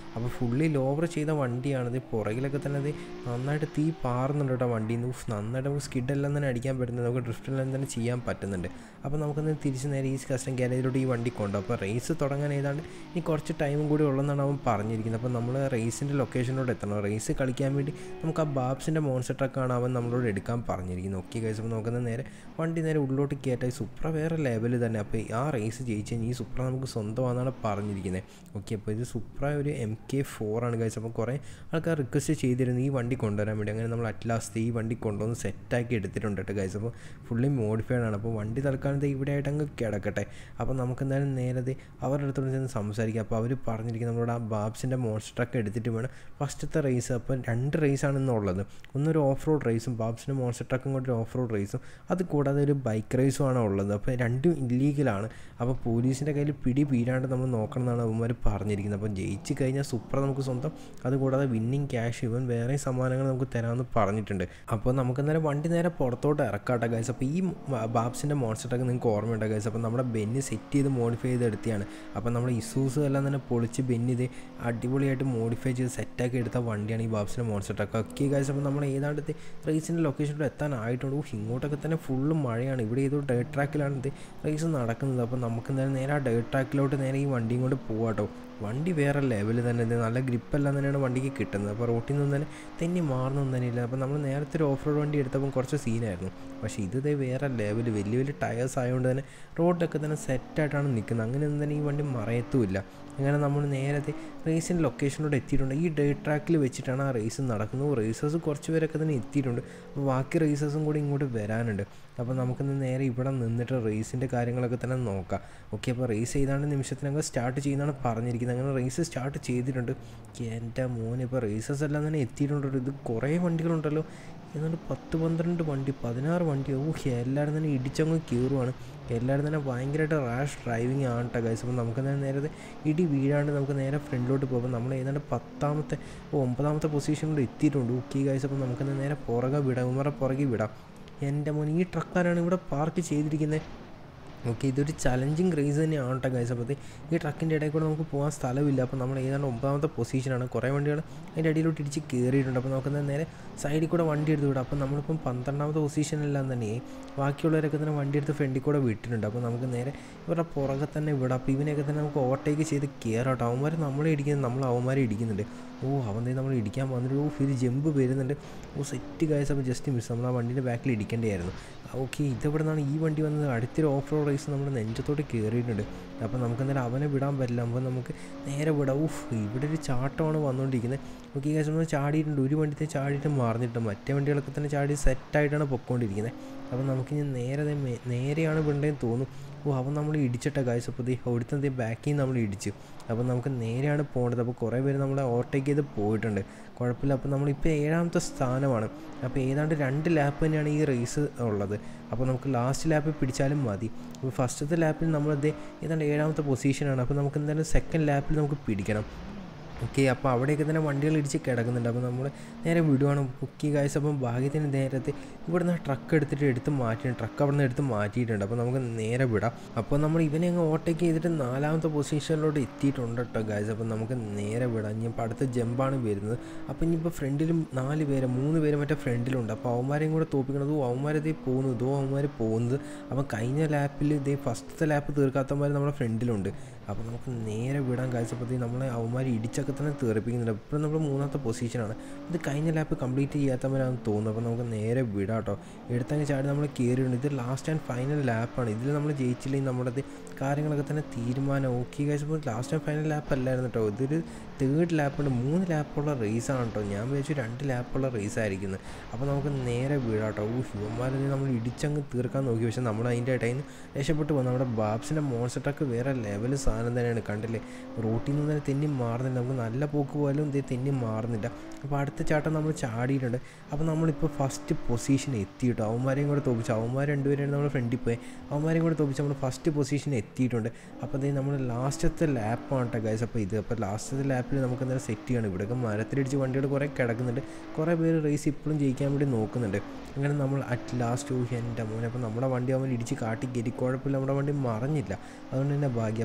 അപ്പോൾ ഫുള്ളി ലോവർ ചെയ്ത വണ്ടിയാണിത് പുറകിലൊക്കെ തന്നെ അത് നന്നായിട്ട് തീ പാറുന്നുണ്ട് കേട്ടോ വണ്ടിയിൽ നിന്ന് ഉഫ് നന്നായിട്ട് നമുക്ക് സ്കിഡെല്ലാം തന്നെ അടിക്കാൻ പറ്റുന്നത് നമുക്ക് ഡ്രിഫ്റ്റെല്ലാം തന്നെ ചെയ്യാൻ പറ്റുന്നുണ്ട് അപ്പോൾ നമുക്കൊന്ന് തിരിച്ച് നേരെ ഈ കസ്റ്റം ഗ്യാരേജിലോട്ട് ഈ വണ്ടി കൊണ്ടുപോകും അപ്പോൾ റേസ് തുടങ്ങാൻ ഏതാണ്ട് ഇനി കുറച്ച് ടൈമും കൂടി ഉള്ളതെന്നാണ് അവൻ പറഞ്ഞിരിക്കുന്നത് അപ്പോൾ നമ്മൾ റേസിൻ്റെ ലൊക്കേഷനിലോട്ട് എത്തണം റേസ് കളിക്കാൻ വേണ്ടി നമുക്ക് ആ ബാബ്സിൻ്റെ മോൺസ്റ്റർ ട്രക്കാണ് അവൻ നമ്മളോട് എടുക്കാൻ പറഞ്ഞിരിക്കുന്നത് ഓക്കെ കഴിച്ച് അപ്പോൾ നമുക്കൊന്ന് നേരെ വണ്ടി നേരെ ഉള്ളിലോട്ട് കയറ്റായി സുപ്ര വേറെ ലെവൽ തന്നെ അപ്പോൾ ആ റേസ് ജയിച്ച് കഴിഞ്ഞാൽ ഈ സുപ്ര നമുക്ക് സ്വന്തമാണെന്നാണ് പറഞ്ഞിരിക്കുന്നത് ഓക്കെ അപ്പോൾ ഇത് സുപ്ര ഒരു എം കെ ഫോർ ആണ് കഴിച്ചത് അപ്പോൾ കുറേ ആൾക്കാർ റിക്വസ്റ്റ് ചെയ്തിരുന്നു ഈ വണ്ടി കൊണ്ടുവരാൻ വേണ്ടി അങ്ങനെ നമ്മൾ അറ്റ് ലാസ്റ്റ് ഈ വണ്ടി കൊണ്ടുവന്ന് സെറ്റാക്കി എടുത്തിട്ടുണ്ട് കേട്ടോ ഗൈസ് അപ്പോൾ ഫുള്ളി മോഡിഫൈഡ് ആണ് അപ്പോൾ വണ്ടി തൽക്കാലത്ത് ഇവിടെ ആയിട്ട് അങ്ങ് കിടക്കട്ടെ അപ്പോൾ നമുക്ക് എന്തായാലും നേരത്തെ അവരുടെ അടുത്തോട് ചെന്ന് സംസാരിക്കാം അപ്പോൾ അവർ പറഞ്ഞിരിക്കുന്നത് നമ്മളോട് ആ ബാബ്സിൻ്റെ മോൺസ്റ്റർ ട്രക്ക് എടുത്തിട്ട് വേണം ഫസ്റ്റത്തെ റേസ് അപ്പോൾ രണ്ട് റേസാണ് ഇന്നുള്ളത് ഒന്നൊരു ഓഫ് റോഡ് റേസും ബാബ്സിൻ്റെ മോൺസ്റ്റർ ട്രക്കും കൊണ്ട് ഒരു ഓഫ് റോഡ് റേസും അത് കൂടാതെ ഒരു ബൈക്ക് റേസും ആണ് ഉള്ളത് അപ്പോൾ രണ്ടും ഇല്ലീഗലാണ് അപ്പോൾ പോലീസിൻ്റെ കയ്യിൽ പിടി വീഴാണ്ട് നമ്മൾ നോക്കണം എന്നാണ് അവന്മാർ പറഞ്ഞിരിക്കുന്നത് അപ്പോൾ ജയിച്ച് കഴിഞ്ഞാൽ സൂപ്പർ നമുക്ക് സ്വന്തം അതുകൂടാതെ വിന്നിങ് ക്യാഷ് ഇവൻ വേറെ സമ്മാനങ്ങൾ നമുക്ക് തരാമെന്ന് പറഞ്ഞിട്ടുണ്ട് അപ്പോൾ നമുക്ക് നേരെ വണ്ടി നേരെ പുറത്തോട്ട് ഇറക്കാട്ടെ ഗൈസ് അപ്പോൾ ഈ ബാബ്സിൻ്റെ മോൺസ്റ്റർ ട്രക്ക് നിങ്ങൾക്ക് ഓർമ്മയുണ്ട് ഗൈസ് അപ്പോൾ നമ്മുടെ ബെന്നി സെറ്റ് ചെയ്ത് മോഡിഫൈ ചെയ്ത് എടുത്തിയാണ് അപ്പോൾ നമ്മുടെ ഇസൂസ് എല്ലാം തന്നെ പൊളിച്ച് ബെന്നി ഇത് അടിപൊളിയായിട്ട് മോഡിഫൈ ചെയ്ത് സെറ്റാക്കി എടുത്ത വണ്ടിയാണ് ഈ ബാബ്സിൻ്റെ മോൺസ്റ്റർ ട്രക്ക് ഓക്കെ ഗൈസ് അപ്പോൾ നമ്മൾ ഏതാണ്ട് റേസിൻ്റെ ലൊക്കേഷനിൽ എത്താനായിട്ടുണ്ട് ഓ ഇങ്ങോട്ടൊക്കെ തന്നെ ഫുള്ള് മഴയാണ് ഇവിടെ ഏതോ ഡേർട്ട് ട്രാക്കിലാണ് ഇത് റേസ് നടക്കുന്നത് അപ്പോൾ നമുക്ക് എന്തായാലും നേരെ ആ ഡേർട്ട് ട്രാക്കിലോട്ട് നേരെ ഈ വണ്ടിയും കൊണ്ട് പോവാട്ടോ വണ്ടി വേറെ ലെവൽ തന്നെ ഇത് നല്ല ഗ്രിപ്പെല്ലാം തന്നെയാണ് വണ്ടിക്ക് കിട്ടുന്നത് അപ്പോൾ റോട്ടിൽ നിന്ന് തന്നെ തെന്നി മാറുന്നൊന്നും തന്നെ ഇല്ല അപ്പോൾ നമ്മൾ നേരത്തെ ഒരു ഓഫ് റോഡ് വണ്ടി എടുത്തപ്പോൾ കുറച്ച് സീനായിരുന്നു പക്ഷേ ഇത് ദേ വേറെ ലെവൽ വലിയ വലിയ ടയേഴ്സ് ആയതുകൊണ്ട് തന്നെ റോഡൊക്കെ തന്നെ സെറ്റായിട്ടാണ് നിൽക്കുന്നത് അങ്ങനെയൊന്നും തന്നെ ഈ വണ്ടി മറയത്തുമില്ല അങ്ങനെ നമ്മൾ നേരത്തെ റേസിൻ്റെ ലൊക്കേഷനിലൂടെ എത്തിയിട്ടുണ്ട് ഈ ഡേ ട്രാക്കിൽ വെച്ചിട്ടാണ് ആ റേസ് നടക്കുന്നത് റേസേഴ്സ് കുറച്ച് പേരൊക്കെ തന്നെ എത്തിയിട്ടുണ്ട് അപ്പോൾ ബാക്കി റേസേഴ്സും കൂടി ഇങ്ങോട്ട് വരാനുണ്ട് അപ്പോൾ നമുക്കിന്ന് നേരെ ഇവിടെ നിന്നിട്ട് റേസിൻ്റെ കാര്യങ്ങളൊക്കെ തന്നെ നോക്കാം ഓക്കെ അപ്പോൾ റേസ് ചെയ്താണ്ട് നിമിഷത്തിനകം സ്റ്റാർട്ട് ചെയ്യുന്നതാണ് പറഞ്ഞിരിക്കുന്നത് അങ്ങനെ റേസ് സ്റ്റാർട്ട് ചെയ്തിട്ടുണ്ട് എൻ്റെ മോനെ ഇപ്പോൾ റേസേഴ്സ് എല്ലാം തന്നെ എത്തിയിട്ടുണ്ട് ഇത് കുറേ വണ്ടികളുണ്ടല്ലോ എന്നിട്ട് പത്ത് പന്ത്രണ്ട് വണ്ടി പതിനാറ് വണ്ടി ഓ എല്ലാവരും തന്നെ ഇടിച്ചങ്ങ് കീറുവാണ് എല്ലാവരും തന്നെ ഭയങ്കരമായിട്ട് റാഷ് ഡ്രൈവിങ് ആണ് കേട്ടോ ഗൈസ് അപ്പോൾ നമുക്ക് തന്നെ നേരത്തെ ഇടി വീഴാണ്ട് നമുക്ക് നേരെ ഫ്രണ്ടിലോട്ട് പോകും നമ്മൾ ഏതാണ്ട് പത്താമത്തെ ഒമ്പതാമത്തെ പൊസിഷനിൽ എത്തിയിട്ടുണ്ട് ഓക്കെ ഗൈസ് അപ്പോൾ നമുക്ക് നേരെ പുറകെ വിടാം ഉമ്മറെ പുറകെ വിടാം എൻ്റെ മോൻ ഈ ട്രക്കാരാണ് ഇവിടെ പാർക്ക് ചെയ്തിരിക്കുന്നത് ഓക്കെ ഇതൊരു ചലഞ്ചിങ് റേസ് തന്നെയാണ് കേട്ടോ ഗൈസ് അപ്പോൾ ഈ ട്രക്കിൻ്റെ ഇടയിൽ കൂടെ നമുക്ക് പോകാൻ സ്ഥലമില്ല അപ്പോൾ നമ്മൾ ഏതാണ്ട് ഒമ്പതാമത്തെ പൊസിഷനാണ് കുറേ വണ്ടികൾ അതിൻ്റെ അടിയിലോട്ട് ഇടിച്ച് കയറിയിട്ടുണ്ട് അപ്പോൾ നമുക്ക് നേരെ സൈഡിൽ കൂടെ വണ്ടി എടുത്ത് വിടാം അപ്പോൾ നമ്മളിപ്പം പന്ത്രണ്ടാമത്തെ പൊസിഷനിലെല്ലാം തന്നെ ബാക്കിയുള്ളവരൊക്കെ തന്നെ വണ്ടി എടുത്ത് ഫ്രണ്ടിൽ കൂടെ വിട്ടിട്ടുണ്ട് അപ്പോൾ നമുക്ക് നേരെ ഇവരുടെ പുറകെ തന്നെ വിടാം അപ്പോൾ ഇവനെയൊക്കെ തന്നെ നമുക്ക് ഓവർടേക്ക് ചെയ്ത് കയറാട്ടോ അവന്മാർ നമ്മളെ ഇടിക്കുന്നത് നമ്മൾ അവന്മാരെ ഇടിക്കുന്നുണ്ട് ഓ അവൻ നമ്മൾ ഇടിക്കാൻ വന്നിട്ട് ഓ ഇത് ജമ്പ് വരുന്നുണ്ട് ഓ സെറ്റ് ഗൈസ് അപ്പോൾ ജസ്റ്റ് മിസ് നമ്മൾ ആ വണ്ടീൻ്റെ ബാക്കിൽ ഇടിക്കേണ്ടതായിരുന്നു ഓക്കെ ഇതെവിടെ നിന്നാണ് ഈ വണ്ടി വന്നത് അടുത്തൊരു ഓഫ് റോഡ് റേസ് നമ്മുടെ നെഞ്ചത്തോട്ട് കയറിയിട്ടുണ്ട് അപ്പോൾ നമുക്ക് എന്തായാലും അവനെ വിടാൻ പറ്റില്ല അപ്പോൾ നമുക്ക് നേരെ വിടാം ഊഫ് ഇവിടെ ഒരു ചാട്ടമാണ് വന്നുകൊണ്ടിരിക്കുന്നത് ഓക്കെ ഗൈസ് നമ്മൾ ചാടിയിട്ടുണ്ട് ഒരു വണ്ടിത്തെ ചാടിയിട്ട് മാറുന്നിട്ട് മറ്റേ വണ്ടികളൊക്കെ തന്നെ ചാടി സെറ്റായിട്ടാണ് പൊയ്ക്കൊണ്ടിരിക്കുന്നത് അപ്പോൾ നമുക്കിനി നേരെ നേരെയാണ് വിടേണ്ടതെന്ന് തോന്നും ഓ അവൻ നമ്മൾ ഇടിച്ചിട്ട ഗൈസ് അപ്പോൾ അവിടുത്തെ ബാക്കിൽ നമ്മൾ ഇടിച്ച് അപ്പോൾ നമുക്ക് നേരെയാണ് പോകേണ്ടത് അപ്പോൾ കുറേ പേര് നമ്മളെ ഓവർടേക്ക് ചെയ്ത് പോയിട്ടുണ്ട് കുഴപ്പമില്ല അപ്പോൾ നമ്മളിപ്പോൾ ഏഴാമത്തെ സ്ഥാനമാണ് അപ്പോൾ ഏതാണ്ട് രണ്ട് ലാപ്പ് തന്നെയാണ് ഈ റേസ് ഉള്ളത് അപ്പോൾ നമുക്ക് ലാസ്റ്റ് ലാപ്പ് പിടിച്ചാലും മതി അപ്പോൾ ഫസ്റ്റത്തെ ലാപ്പിൽ നമ്മളത് ഏതാണ്ട് ഏഴാമത്തെ പൊസിഷനാണ് അപ്പോൾ നമുക്ക് എന്തായാലും സെക്കൻഡ് ലാപ്പിൽ നമുക്ക് പിടിക്കണം ഓക്കെ അപ്പോൾ അവിടെയൊക്കെ തന്നെ വണ്ടികൾ ഇടിച്ച് കിടക്കുന്നുണ്ട് അപ്പോൾ നമ്മൾ നേരെ വിടുവാണ് ഓക്കെ കാഴ്ച അപ്പം ഭാഗ്യത്തിന് നേരത്തെ ഇവിടുന്ന് ട്രക്ക് എടുത്തിട്ട് എടുത്ത് മാറ്റിയിട്ടുണ്ട് ട്രക്ക് അവിടെ നിന്ന് എടുത്ത് മാറ്റിയിട്ടുണ്ട് അപ്പോൾ നമുക്ക് നേരെ വിടാം അപ്പോൾ നമ്മൾ ഇവനെ അങ്ങ് ഓവർടേക്ക് ചെയ്തിട്ട് നാലാമത്തെ പൊസിഷനിലോട്ട് എത്തിയിട്ടുണ്ട് കേട്ടോ ഗായ്സ് അപ്പോൾ നമുക്ക് നേരെ വിടാം ഇനിയിപ്പോൾ അടുത്ത ജമ്പാണ് വരുന്നത് അപ്പോൾ ഇനിയിപ്പോൾ ഫ്രണ്ടിലും നാല് പേര് മൂന്ന് പേര് മറ്റേ ഫ്രണ്ടിലുണ്ട് അപ്പോൾ അവന്മാരെയും കൂടെ തോപ്പിക്കണത് അവന്മാരിതേ പോകുന്നു ഇതോ അവന്മാർ പോകുന്നത് അപ്പോൾ കഴിഞ്ഞ ലാപ്പിൽ ഇതേ ഫസ്റ്റത്തെ ലാപ്പ് തീർക്കാത്തവന്മാർ നമ്മുടെ ഫ്രണ്ടിലുണ്ട് അപ്പോൾ നമുക്ക് നേരെ വിടാൻ കാഴ്ചപ്പത്തി നമ്മളെ അവന്മാർ ഇടിച്ചൊക്കെ തന്നെ തീർപ്പിക്കുന്നുണ്ട് ഇപ്പം നമ്മൾ മൂന്നാമത്തെ പൊസിഷനാണ് ഇത് കഴിഞ്ഞ ലാപ്പ് കംപ്ലീറ്റ് ചെയ്യാത്തവരാണെന്ന് തോന്നുന്നു അപ്പോൾ നമുക്ക് നേരെ വിടാം കേട്ടോ എടുത്തങ്ങ് ചാടി നമ്മൾ കയറിയിട്ടുണ്ട് ഇത് ലാസ്റ്റ് ആൻഡ് ഫൈനൽ ലാപ്പാണ് ഇതിൽ നമ്മൾ ജയിച്ചില്ലെങ്കിൽ നമ്മുടെ കാര്യങ്ങളൊക്കെ തന്നെ തീരുമാനം ഓക്കെ കഴിച്ചപ്പോൾ ലാസ്റ്റ് ആൻഡ് ഫൈനൽ ലാപ്പ് അല്ലായിരുന്നു കേട്ടോ ഇതൊരു തേർഡ് ലാപ്പുണ്ട് മൂന്ന് ലാപ്പുള്ള റേസാണ് കേട്ടോ ഞാൻ വിചാരിച്ചു രണ്ട് ലാപ്പുള്ള റേസ് ആയിരിക്കുന്നത് അപ്പോൾ നമുക്ക് നേരെ വീഴാം കേട്ടോ ഓ ശിവന്മാരെ നമ്മൾ ഇടിച്ചങ്ങ് തീർക്കാൻ നോക്കി പക്ഷേ നമ്മൾ അതിൻ്റെ ഇടയിൽ നിന്ന് രക്ഷപ്പെട്ടു പോകും നമ്മുടെ ബാബ്സിൻ്റെ മോൺസ്റ്റർ ട്രക്ക് വേറെ ലെവൽ സാധനം തന്നെയാണ് കണ്ടില്ലേ റോട്ടിൽ നിന്ന് തന്നെ തെന്നി മാറുന്നില്ല നമുക്ക് നല്ല പോക്ക് പോലും ഇതേ തെന്നി മാറുന്നില്ല അപ്പോൾ അടുത്ത ചാട്ടം നമ്മൾ ചാടിയിട്ടുണ്ട് അപ്പോൾ നമ്മളിപ്പോൾ ഫസ്റ്റ് പൊസിഷൻ എത്തി കേട്ടോ അവന്മാരെയും കൂടെ തോപ്പിച്ചു അവന്മാർ രണ്ടുപേരും നമ്മൾ ഫ്രണ്ടിൽ പോയി അവന്മാരെയും കൂടെ തോപ്പിച്ച് നമ്മൾ ഫസ്റ്റ് പൊസിഷൻ എത്തിയിട്ടുണ്ട് അപ്പോൾ അതേ നമ്മൾ ലാസ്റ്റത്തെ ലാപ്പാണ് കേട്ടോ ഗൈസ് അപ്പോൾ ഇത് അപ്പോൾ ലാസ്റ്റത്തെ ലാപ്പിൽ നമുക്ക് എന്തായാലും സെറ്റ് ചെയ്യണം ഇവിടെയൊക്കെ മരത്തിലിടിച്ച് വണ്ടികൾ കുറേ കിടക്കുന്നുണ്ട് കുറേ പേര് റേസ് ഇപ്പോഴും ജയിക്കാൻ വേണ്ടി നോക്കുന്നുണ്ട് അങ്ങനെ നമ്മൾ അറ്റ് ലാസ്റ്റ് ഊഹി എൻ്റെ മോനെ അപ്പോൾ നമ്മുടെ വണ്ടി അവൻ ഇടിച്ച് കാട്ടി കയറ്റി കുഴപ്പമില്ല നമ്മുടെ വണ്ടി മറിഞ്ഞില്ല അതുകൊണ്ട് തന്നെ ഭാഗ്യം അപ്പം നമ്മൾ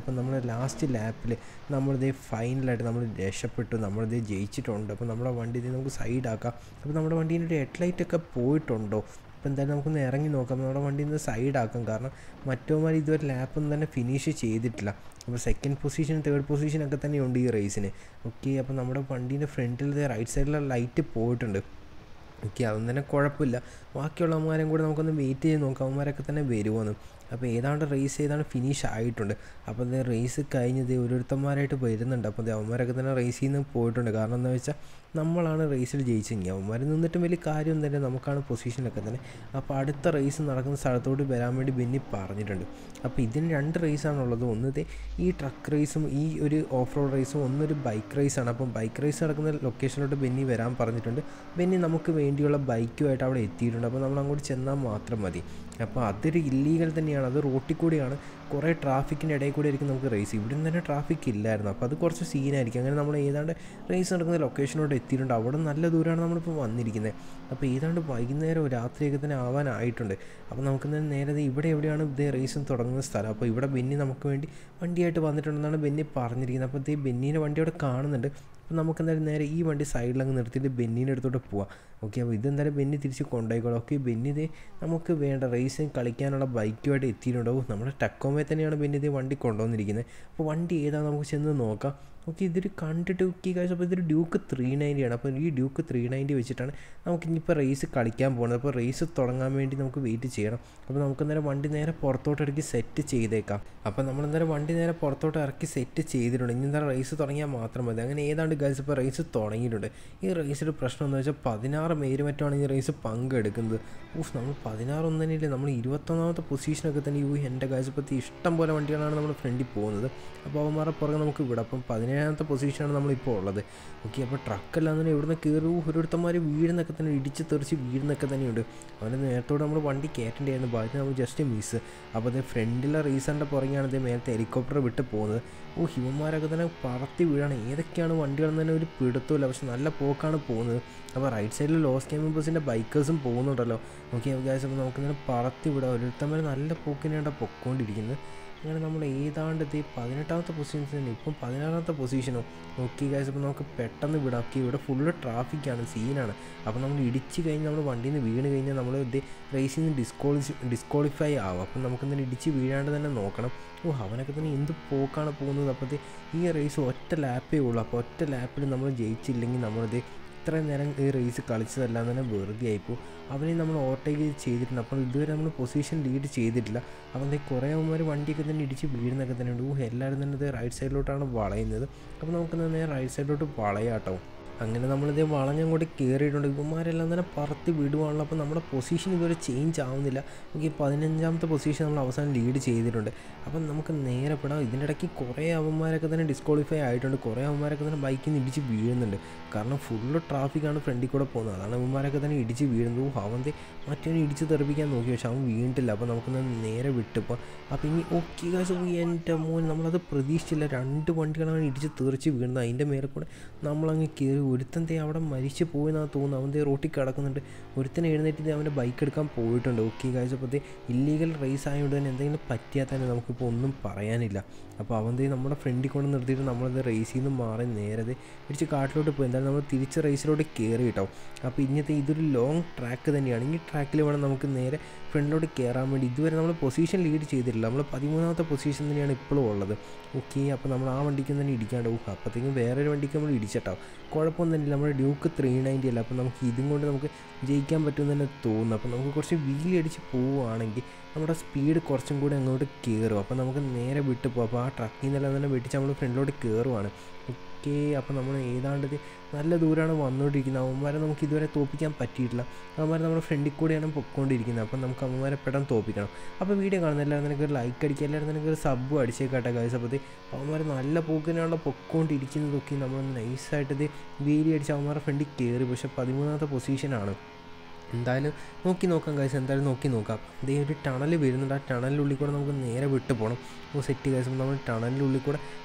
ലാസ്റ്റ് ലാപ്പിൽ നമ്മളിതേ ഫൈനലായിട്ട് നമ്മൾ രക്ഷപ്പെട്ടു നമ്മളിത് ജയിച്ചിട്ടുണ്ട് അപ്പോൾ നമ്മുടെ വണ്ടി ഇത് നമുക്ക് സൈഡാക്കാം അപ്പോൾ നമ്മുടെ വണ്ടീൻ്റെ ഒരു ഹെഡ്ലൈറ്റ് ഒക്കെ പോയിട്ടുണ്ടോ അപ്പോൾ എന്തായാലും നമുക്കൊന്ന് ഇറങ്ങി നോക്കാം നമ്മുടെ വണ്ടി ഒന്ന് സൈഡാക്കാം കാരണം മറ്റവന്മാർ ഇതുവരെ ലാപ്പൊന്നും തന്നെ ഫിനിഷ് ചെയ്തിട്ടില്ല അപ്പോൾ സെക്കൻഡ് പൊസിഷൻ തേർഡ് പൊസിഷനൊക്കെ തന്നെയുണ്ട് ഈ റേസിന് ഓക്കെ അപ്പോൾ നമ്മുടെ വണ്ടീൻ്റെ ഫ്രണ്ടിൽ റൈറ്റ് സൈഡിലെ ലൈറ്റ് പോയിട്ടുണ്ട് ഓക്കെ അതൊന്നും തന്നെ കുഴപ്പമില്ല ബാക്കിയുള്ളവന്മാരും കൂടെ നമുക്കൊന്ന് വെയിറ്റ് ചെയ്ത് നോക്കാം അവന്മാരൊക്കെ തന്നെ വരുമോന്ന് അപ്പോൾ ഏതാണ്ട് റേസ് ഏതാണ്ട് ഫിനിഷ് ആയിട്ടുണ്ട് അപ്പോൾ ഇത് റേസ് കഴിഞ്ഞത് ഓരോരുത്തന്മാരായിട്ട് വരുന്നുണ്ട് അപ്പോൾ അവന്മാരൊക്കെ തന്നെ റേസിൽ നിന്ന് പോയിട്ടുണ്ട് കാരണം എന്താ വെച്ചാൽ നമ്മളാണ് റേസിൽ ജയിച്ചെങ്കിൽ അവന്മാർ നിന്നിട്ടും വലിയ കാര്യം തന്നെ നമുക്കാണ് പൊസിഷനൊക്കെ തന്നെ അപ്പോൾ അടുത്ത റേസ് നടക്കുന്ന സ്ഥലത്തോട്ട് വരാൻ വേണ്ടി ബെന്നി പറഞ്ഞിട്ടുണ്ട് അപ്പോൾ ഇതിന് രണ്ട് റേസാണുള്ളത് ഒന്നത് ഈ ട്രക്ക് റേസും ഈ ഒരു ഓഫ് റോഡ് റേസും ഒന്നൊരു ബൈക്ക് റേസാണ് അപ്പം ബൈക്ക് റേസ് നടക്കുന്ന ലൊക്കേഷനിലോട്ട് ബെന്നി വരാൻ പറഞ്ഞിട്ടുണ്ട് ബെന്നി നമുക്ക് വേണ്ടിയുള്ള ബൈക്കുമായിട്ട് അവിടെ എത്തിയിട്ടുണ്ട് അപ്പോൾ നമ്മൾ അങ്ങോട്ട് ചെന്നാൽ മാത്രം മതി അപ്പോൾ അതൊരു ഇല്ലീഗൽ തന്നെയാണ് അത് റോട്ടിൽ കൂടിയാണ് കുറേ ട്രാഫിക്കിൻ്റെ ഇടയിൽ കൂടി ആയിരിക്കും നമുക്ക് റേസ് ഇവിടെ നിന്ന് തന്നെ ട്രാഫിക് ഇല്ലായിരുന്നു അപ്പോൾ അത് കുറച്ച് സീനായിരിക്കും അങ്ങനെ നമ്മൾ ഏതാണ്ട് റേസ് നടക്കുന്ന ലൊക്കേഷനോട്ട് എത്തിയിട്ടുണ്ട് അവിടെ നല്ല ദൂരമാണ് നമ്മളിപ്പോൾ വന്നിരിക്കുന്നത് അപ്പോൾ ഏതാണ്ട് വൈകുന്നേരം രാത്രിയൊക്കെ തന്നെ ആവാനായിട്ടുണ്ട് അപ്പോൾ നമുക്ക് നേരെ ഇവിടെ എവിടെയാണ് ഇതേ റേസും തുടങ്ങുന്ന സ്ഥലം അപ്പോൾ ഇവിടെ ബെന്നി നമുക്ക് വേണ്ടി വണ്ടിയായിട്ട് വന്നിട്ടുണ്ടെന്നാണ് ബെന്നി പറഞ്ഞിരിക്കുന്നത് അപ്പോൾ ഇതേ ബെന്നീനെ വണ്ടി അവിടെ കാണുന്നുണ്ട് അപ്പോൾ നമുക്ക് എന്തായാലും നേരെ ഈ വണ്ടി സൈഡിലങ്ങ് നിർത്തിയിട്ട് ബെന്നീൻ്റെ അടുത്തോട്ട് പോവാം ഓക്കെ അപ്പോൾ ഇതെന്തായാലും ബെന്നി തിരിച്ച് കൊണ്ടുപോയിക്കോളാം ഓക്കെ ബെന്നി ഇതേ നമുക്ക് വേണ്ട റേസിങ് കളിക്കാനുള്ള ബൈക്കുമായിട്ട് എത്തിയിട്ടുണ്ടാവും നമ്മുടെ ടക്കോമേ തന്നെയാണ് ബെന്നി ഇതേ വണ്ടി കൊണ്ടുവന്നിരിക്കുന്നത് അപ്പോൾ വണ്ടി ഏതാണ് നമുക്ക് ചെന്ന് നോക്കാം ഓക്കെ ഇതൊരു കണ്ടിട്ട് നോക്കി കഴിച്ചു അപ്പോൾ ഇതൊരു ഡ്യൂക്ക് ത്രീ നയൻറ്റിയാണ് അപ്പോൾ ഈ ഡ്യൂക്ക് ത്രീ നയൻറ്റി വെച്ചിട്ടാണ് നമുക്ക് ഇനിയിപ്പോൾ റേസ് കളിക്കാൻ പോകുന്നത് അപ്പോൾ റേസ് തുടങ്ങാൻ വേണ്ടി നമുക്ക് വെയിറ്റ് ചെയ്യണം അപ്പോൾ നമുക്ക് നേരെ വണ്ടി നേരെ പുറത്തോട്ട് ഇറക്കി സെറ്റ് ചെയ്തേക്കാം അപ്പോൾ നമ്മൾ നേരെ വണ്ടി നേരെ പുറത്തോട്ട് ഇറക്കി സെറ്റ് ചെയ്തിട്ടുണ്ട് ഇനി എന്താ റേസ് തുടങ്ങിയാൽ മാത്രം മതി അങ്ങനെ ഏതാണ്ട് ഗൈസ് ഇപ്പോൾ റേസ് തുടങ്ങിയിട്ടുണ്ട് ഈ റേസിൽ പ്രശ്നം എന്ന് വെച്ചാൽ പതിനാറ് പേര് മറ്റാണ് ഈ റേസ് പങ്കെടുക്കുന്നത് ഊഫ് നമ്മൾ പതിനാറൊന്നും തന്നെ ഇല്ല നമ്മൾ ഇരുപത്തൊന്നാമത്തെ പൊസിഷനൊക്കെ തന്നെ യൂ എൻ്റെ ഗൈസ് ഇപ്പോൾ ഇഷ്ടം പോലെ വണ്ടികളാണ് നമ്മുടെ ഫ്രണ്ടിൽ പോകുന്നത് അപ്പോൾ അവന്മാരുടെ പുറകെ നമുക്ക് വിടാം അപ്പം പതിനേഴാമത്തെ പൊസിഷനാണ് നമ്മളിപ്പോൾ ഉള്ളത് ഓക്കെ അപ്പോൾ ട്രക്കെല്ലാം തന്നെ ഇവിടുന്ന് കയറി ഓരോരുത്തന്മാർ വീഴുന്നൊക്കെ തന്നെ ഇടിച്ച് തെറിച്ച് വീഴുന്നൊക്കെ തന്നെയുണ്ട് അവൻ്റെ നേരത്തോടെ നമ്മൾ വണ്ടി കയറ്റേണ്ടിയായിരുന്നു ബാക്കി നമ്മൾ ജസ്റ്റ് മിസ് അപ്പോൾ അത് ഫ്രണ്ടിലെ റീസറിൻ്റെ പുറകെയാണ് ഇത് മേലത്തെ ഹെലികോപ്റ്റർ വിട്ട് പോകുന്നത് ഓ ഹിമന്മാരൊക്കെ തന്നെ പറത്തി വീഴാണ് ഏതൊക്കെയാണ് വണ്ടികളെന്ന് തന്നെ ഒരു പിടുത്തമില്ല പക്ഷെ നല്ല പോക്കാണ് പോകുന്നത് അപ്പോൾ റൈറ്റ് സൈഡിൽ ലോസ് കെ മെമ്പേഴ്സിൻ്റെ ബൈക്കേഴ്സും പോകുന്നുണ്ടല്ലോ ഓക്കെ ഗ്യാസ് അപ്പോൾ നമുക്കിങ്ങനെ പറത്തി വിടാം ഓരോരുത്തന്മാർ നല്ല പോക്കിനാണ് പൊക്കോണ്ടിരിക്കുന്നത് അങ്ങനെ നമ്മൾ ഏതാണ്ട് ഇത് പതിനെട്ടാമത്തെ പൊസിഷൻ തന്നെ ഇപ്പം പതിനാറാമത്തെ പൊസിഷനോ നോക്കി ഗൈസ് അപ്പോൾ നമുക്ക് പെട്ടെന്ന് വിടാം ഓക്കെ ഇവിടെ ഫുള്ള് ട്രാഫിക്കാണ് സീനാണ് അപ്പോൾ നമ്മൾ ഇടിച്ച് കഴിഞ്ഞ് നമ്മൾ വണ്ടിയിൽ നിന്ന് വീണ് കഴിഞ്ഞാൽ നമ്മൾ ഇത് റേസിൽ നിന്ന് ഡിസ്ക്വാളിഫി ഡിസ്ക്വാളിഫൈ ആവും അപ്പം നമുക്ക് തന്നെ ഇടിച്ച് വീഴാണ്ട് തന്നെ നോക്കണം ഓ അവനൊക്കെ തന്നെ എന്ത് പോക്കാണ് പോകുന്നത് അപ്പോഴത്തെ ഈ റേസ് ഒറ്റ ലാപ്പേ ഉള്ളൂ അപ്പോൾ ഒറ്റ ലാപ്പിൽ നമ്മൾ ജയിച്ചില്ലെങ്കിൽ നമ്മളിത് ഇത്രയും നേരം ഈ റേസ് കളിച്ചതെല്ലാം തന്നെ വെറുതെ ആയിപ്പോൾ അവനെ നമ്മൾ ഓവർടേക്ക് ചെയ്തിട്ടുണ്ട് അപ്പോൾ ഇതുവരെ നമ്മൾ പൊസിഷൻ ലീഡ് ചെയ്തിട്ടില്ല അപ്പം ദേ കുറേ അവന്മാർ വണ്ടിയൊക്കെ തന്നെ ഇടിച്ച് വീഴുന്നൊക്കെ തന്നെ ഉണ്ട് ഊ എല്ലാവരും തന്നെ ഇത് റൈറ്റ് സൈഡിലോട്ടാണ് വളയുന്നത് അപ്പോൾ നമുക്ക് നേരെ റൈറ്റ് സൈഡിലോട്ട് വളയാട്ടോ അങ്ങനെ നമ്മളിത് വളഞ്ഞങ്ങോട്ട് കയറിയിട്ടുണ്ട് ഇവന്മാരെല്ലാം തന്നെ പറത്തി വിടുവാണല്ലോ അപ്പോൾ നമ്മുടെ പൊസിഷൻ ഇതുവരെ ചേഞ്ച് ആവുന്നില്ല നമുക്ക് ഈ പതിനഞ്ചാമത്തെ പൊസിഷൻ നമ്മൾ അവസാനം ലീഡ് ചെയ്തിട്ടുണ്ട് അപ്പം നമുക്ക് നേരെ പെടാം ഇതിൻ്റെ ഇടയ്ക്ക് കുറേ അവന്മാരൊക്കെ തന്നെ ഡിസ്ക്വാളിഫൈ ആയിട്ടുണ്ട് കുറേ അവന്മാരൊക്കെ തന്നെ ബൈക്കിൽ നിന്ന് ഇടിച്ച് വീഴുന്നുണ്ട് കാരണം ഫുള്ള് ട്രാഫിക്കാണ് ഫ്രണ്ടിൽ കൂടെ പോകുന്നത് അതാണ് അവന്മാരൊക്കെ തന്നെ ഇടിച്ച് വീഴുന്നത് അവൻ്റെ മറ്റവനെ ഇടിച്ച് തെറിപ്പിക്കാൻ നോക്കി പക്ഷെ അവൻ വീണിട്ടില്ല അപ്പോൾ നമുക്കൊന്ന് നേരെ വിട്ടിപ്പോൾ അപ്പോൾ ഇനി ഓക്കെ കാശ് എൻ്റെ മോൻ നമ്മളത് പ്രതീക്ഷിച്ചില്ല രണ്ട് വണ്ടികളാണ് ഇടിച്ച് തെറിച്ച് വീഴുന്നത് അതിൻ്റെ മേലെ കൂടെ നമ്മളങ്ങ് കയറി ഒരുത്തൻ തേ അവിടെ മരിച്ചു പോയെന്നാണ് തോന്നുന്നത് അവൻ തേ റോട്ടിൽ കിടക്കുന്നുണ്ട് ഒരുത്തൻ എഴുന്നേറ്റ് അവൻ്റെ ബൈക്ക് എടുക്കാൻ പോയിട്ടുണ്ട് ഓക്കെ കാഴ്ച അപ്പോൾ ഇല്ലീഗൽ റേസ് ആയതുകൊണ്ട് തന്നെ എന്തെങ്കിലും പറ്റിയാൽ തന്നെ നമുക്കിപ്പോൾ ഒന്നും പറയാനില്ല അപ്പോൾ അവൻ തേ നമ്മുടെ ഫ്രണ്ടിൽ കൊണ്ട് നിർത്തിയിട്ട് നമ്മളത് റേസിൽ നിന്ന് മാറി നേരെ ഇടിച്ച് കാട്ടിലോട്ട് പോയി എന്തായാലും നമ്മൾ തിരിച്ച് റേസിലോട്ട് കയറി കേട്ടോ അപ്പോൾ ഇന്നത്തെ ഇതൊരു ലോങ് ട്രാക്ക് തന്നെയാണ് ഈ ട്രാക്കിൽ വേണം നമുക്ക് നേരെ ഫ്രണ്ടിലോട്ട് കയറാൻ വേണ്ടി ഇതുവരെ നമ്മൾ പൊസിഷൻ ലീഡ് ചെയ്തിട്ടില്ല നമ്മൾ പതിമൂന്നാമത്തെ പൊസിഷൻ തന്നെയാണ് ഇപ്പോഴും ഉള്ളത് ഓക്കെ അപ്പോൾ നമ്മൾ ആ വണ്ടിക്ക് തന്നെ ഇടിക്കാണ്ട് പോകും അപ്പോഴത്തേക്കും വേറൊരു വണ്ടിക്ക് നമ്മൾ ഇടിച്ചിട്ടോ കുഴപ്പമൊന്നും തന്നെ നമ്മുടെ ഡ്യൂക്ക് ത്രീ നയൻറ്റി അല്ല അപ്പോൾ നമുക്ക് ഇതും കൊണ്ട് നമുക്ക് ജയിക്കാൻ പറ്റുമെന്ന് തന്നെ തോന്നുന്നു അപ്പോൾ നമുക്ക് കുറച്ച് വീലി അടിച്ച് പോവുകയാണെങ്കിൽ നമ്മുടെ സ്പീഡ് കുറച്ചും കൂടി അങ്ങോട്ട് കയറും അപ്പോൾ നമുക്ക് നേരെ വിട്ട് പോകും അപ്പോൾ ആ ട്രക്കിൽ നിന്നെല്ലാം തന്നെ വെട്ടിച്ച് നമ്മൾ ഫ്രണ്ടിലോട്ട് കയറുവാണ് ഓക്കെ അപ്പോൾ നമ്മൾ ഏതാണ്ട് ഇത് നല്ല ദൂരമാണ് വന്നുകൊണ്ടിരിക്കുന്നത് അവന്മാരെ നമുക്ക് ഇതുവരെ തോപ്പിക്കാൻ പറ്റിയിട്ടില്ല അവന്മാരെ നമ്മുടെ ഫ്രണ്ടിൽ കൂടെയാണ് പൊയ്ക്കൊണ്ടിരിക്കുന്നത് അപ്പം നമുക്ക് അവന്മാരെ പെട്ടെന്ന് തോപ്പിക്കണം അപ്പോൾ വീഡിയോ കാണുന്ന എല്ലാവരും നിനക്ക് ഒരു ലൈക്ക് അടിക്കുക എല്ലാവരും നിനക്ക് ഒരു സബ്ബ് അടിച്ചേക്കാട്ടെ കാഴ്ച അപ്പോൾ അവന്മാർ നല്ല പോക്കിനാണല്ലോ പൊയ്ക്കൊണ്ടിരിക്കുന്നതൊക്കെ നമ്മൾ നൈസായിട്ട് ഇത് വീലി അടിച്ച് അവന്മാരുടെ ഫ്രണ്ടിൽ കയറി പക്ഷേ പതിമൂന്നാമത്തെ പൊസിഷനാണ് എന്തായാലും നോക്കി നോക്കാം കാഴ്ച എന്തായാലും നോക്കി നോക്കാം ഇതേ ഒരു ടണൽ വരുന്നുണ്ട് ആ ടണലിനുള്ളിൽ കൂടെ നമുക്ക് നേരെ വിട്ട് പോകണം അപ്പോൾ സെറ്റ് കാഴ്ച നമ്മൾ ടണലിനുള്ളിൽ കൂടെ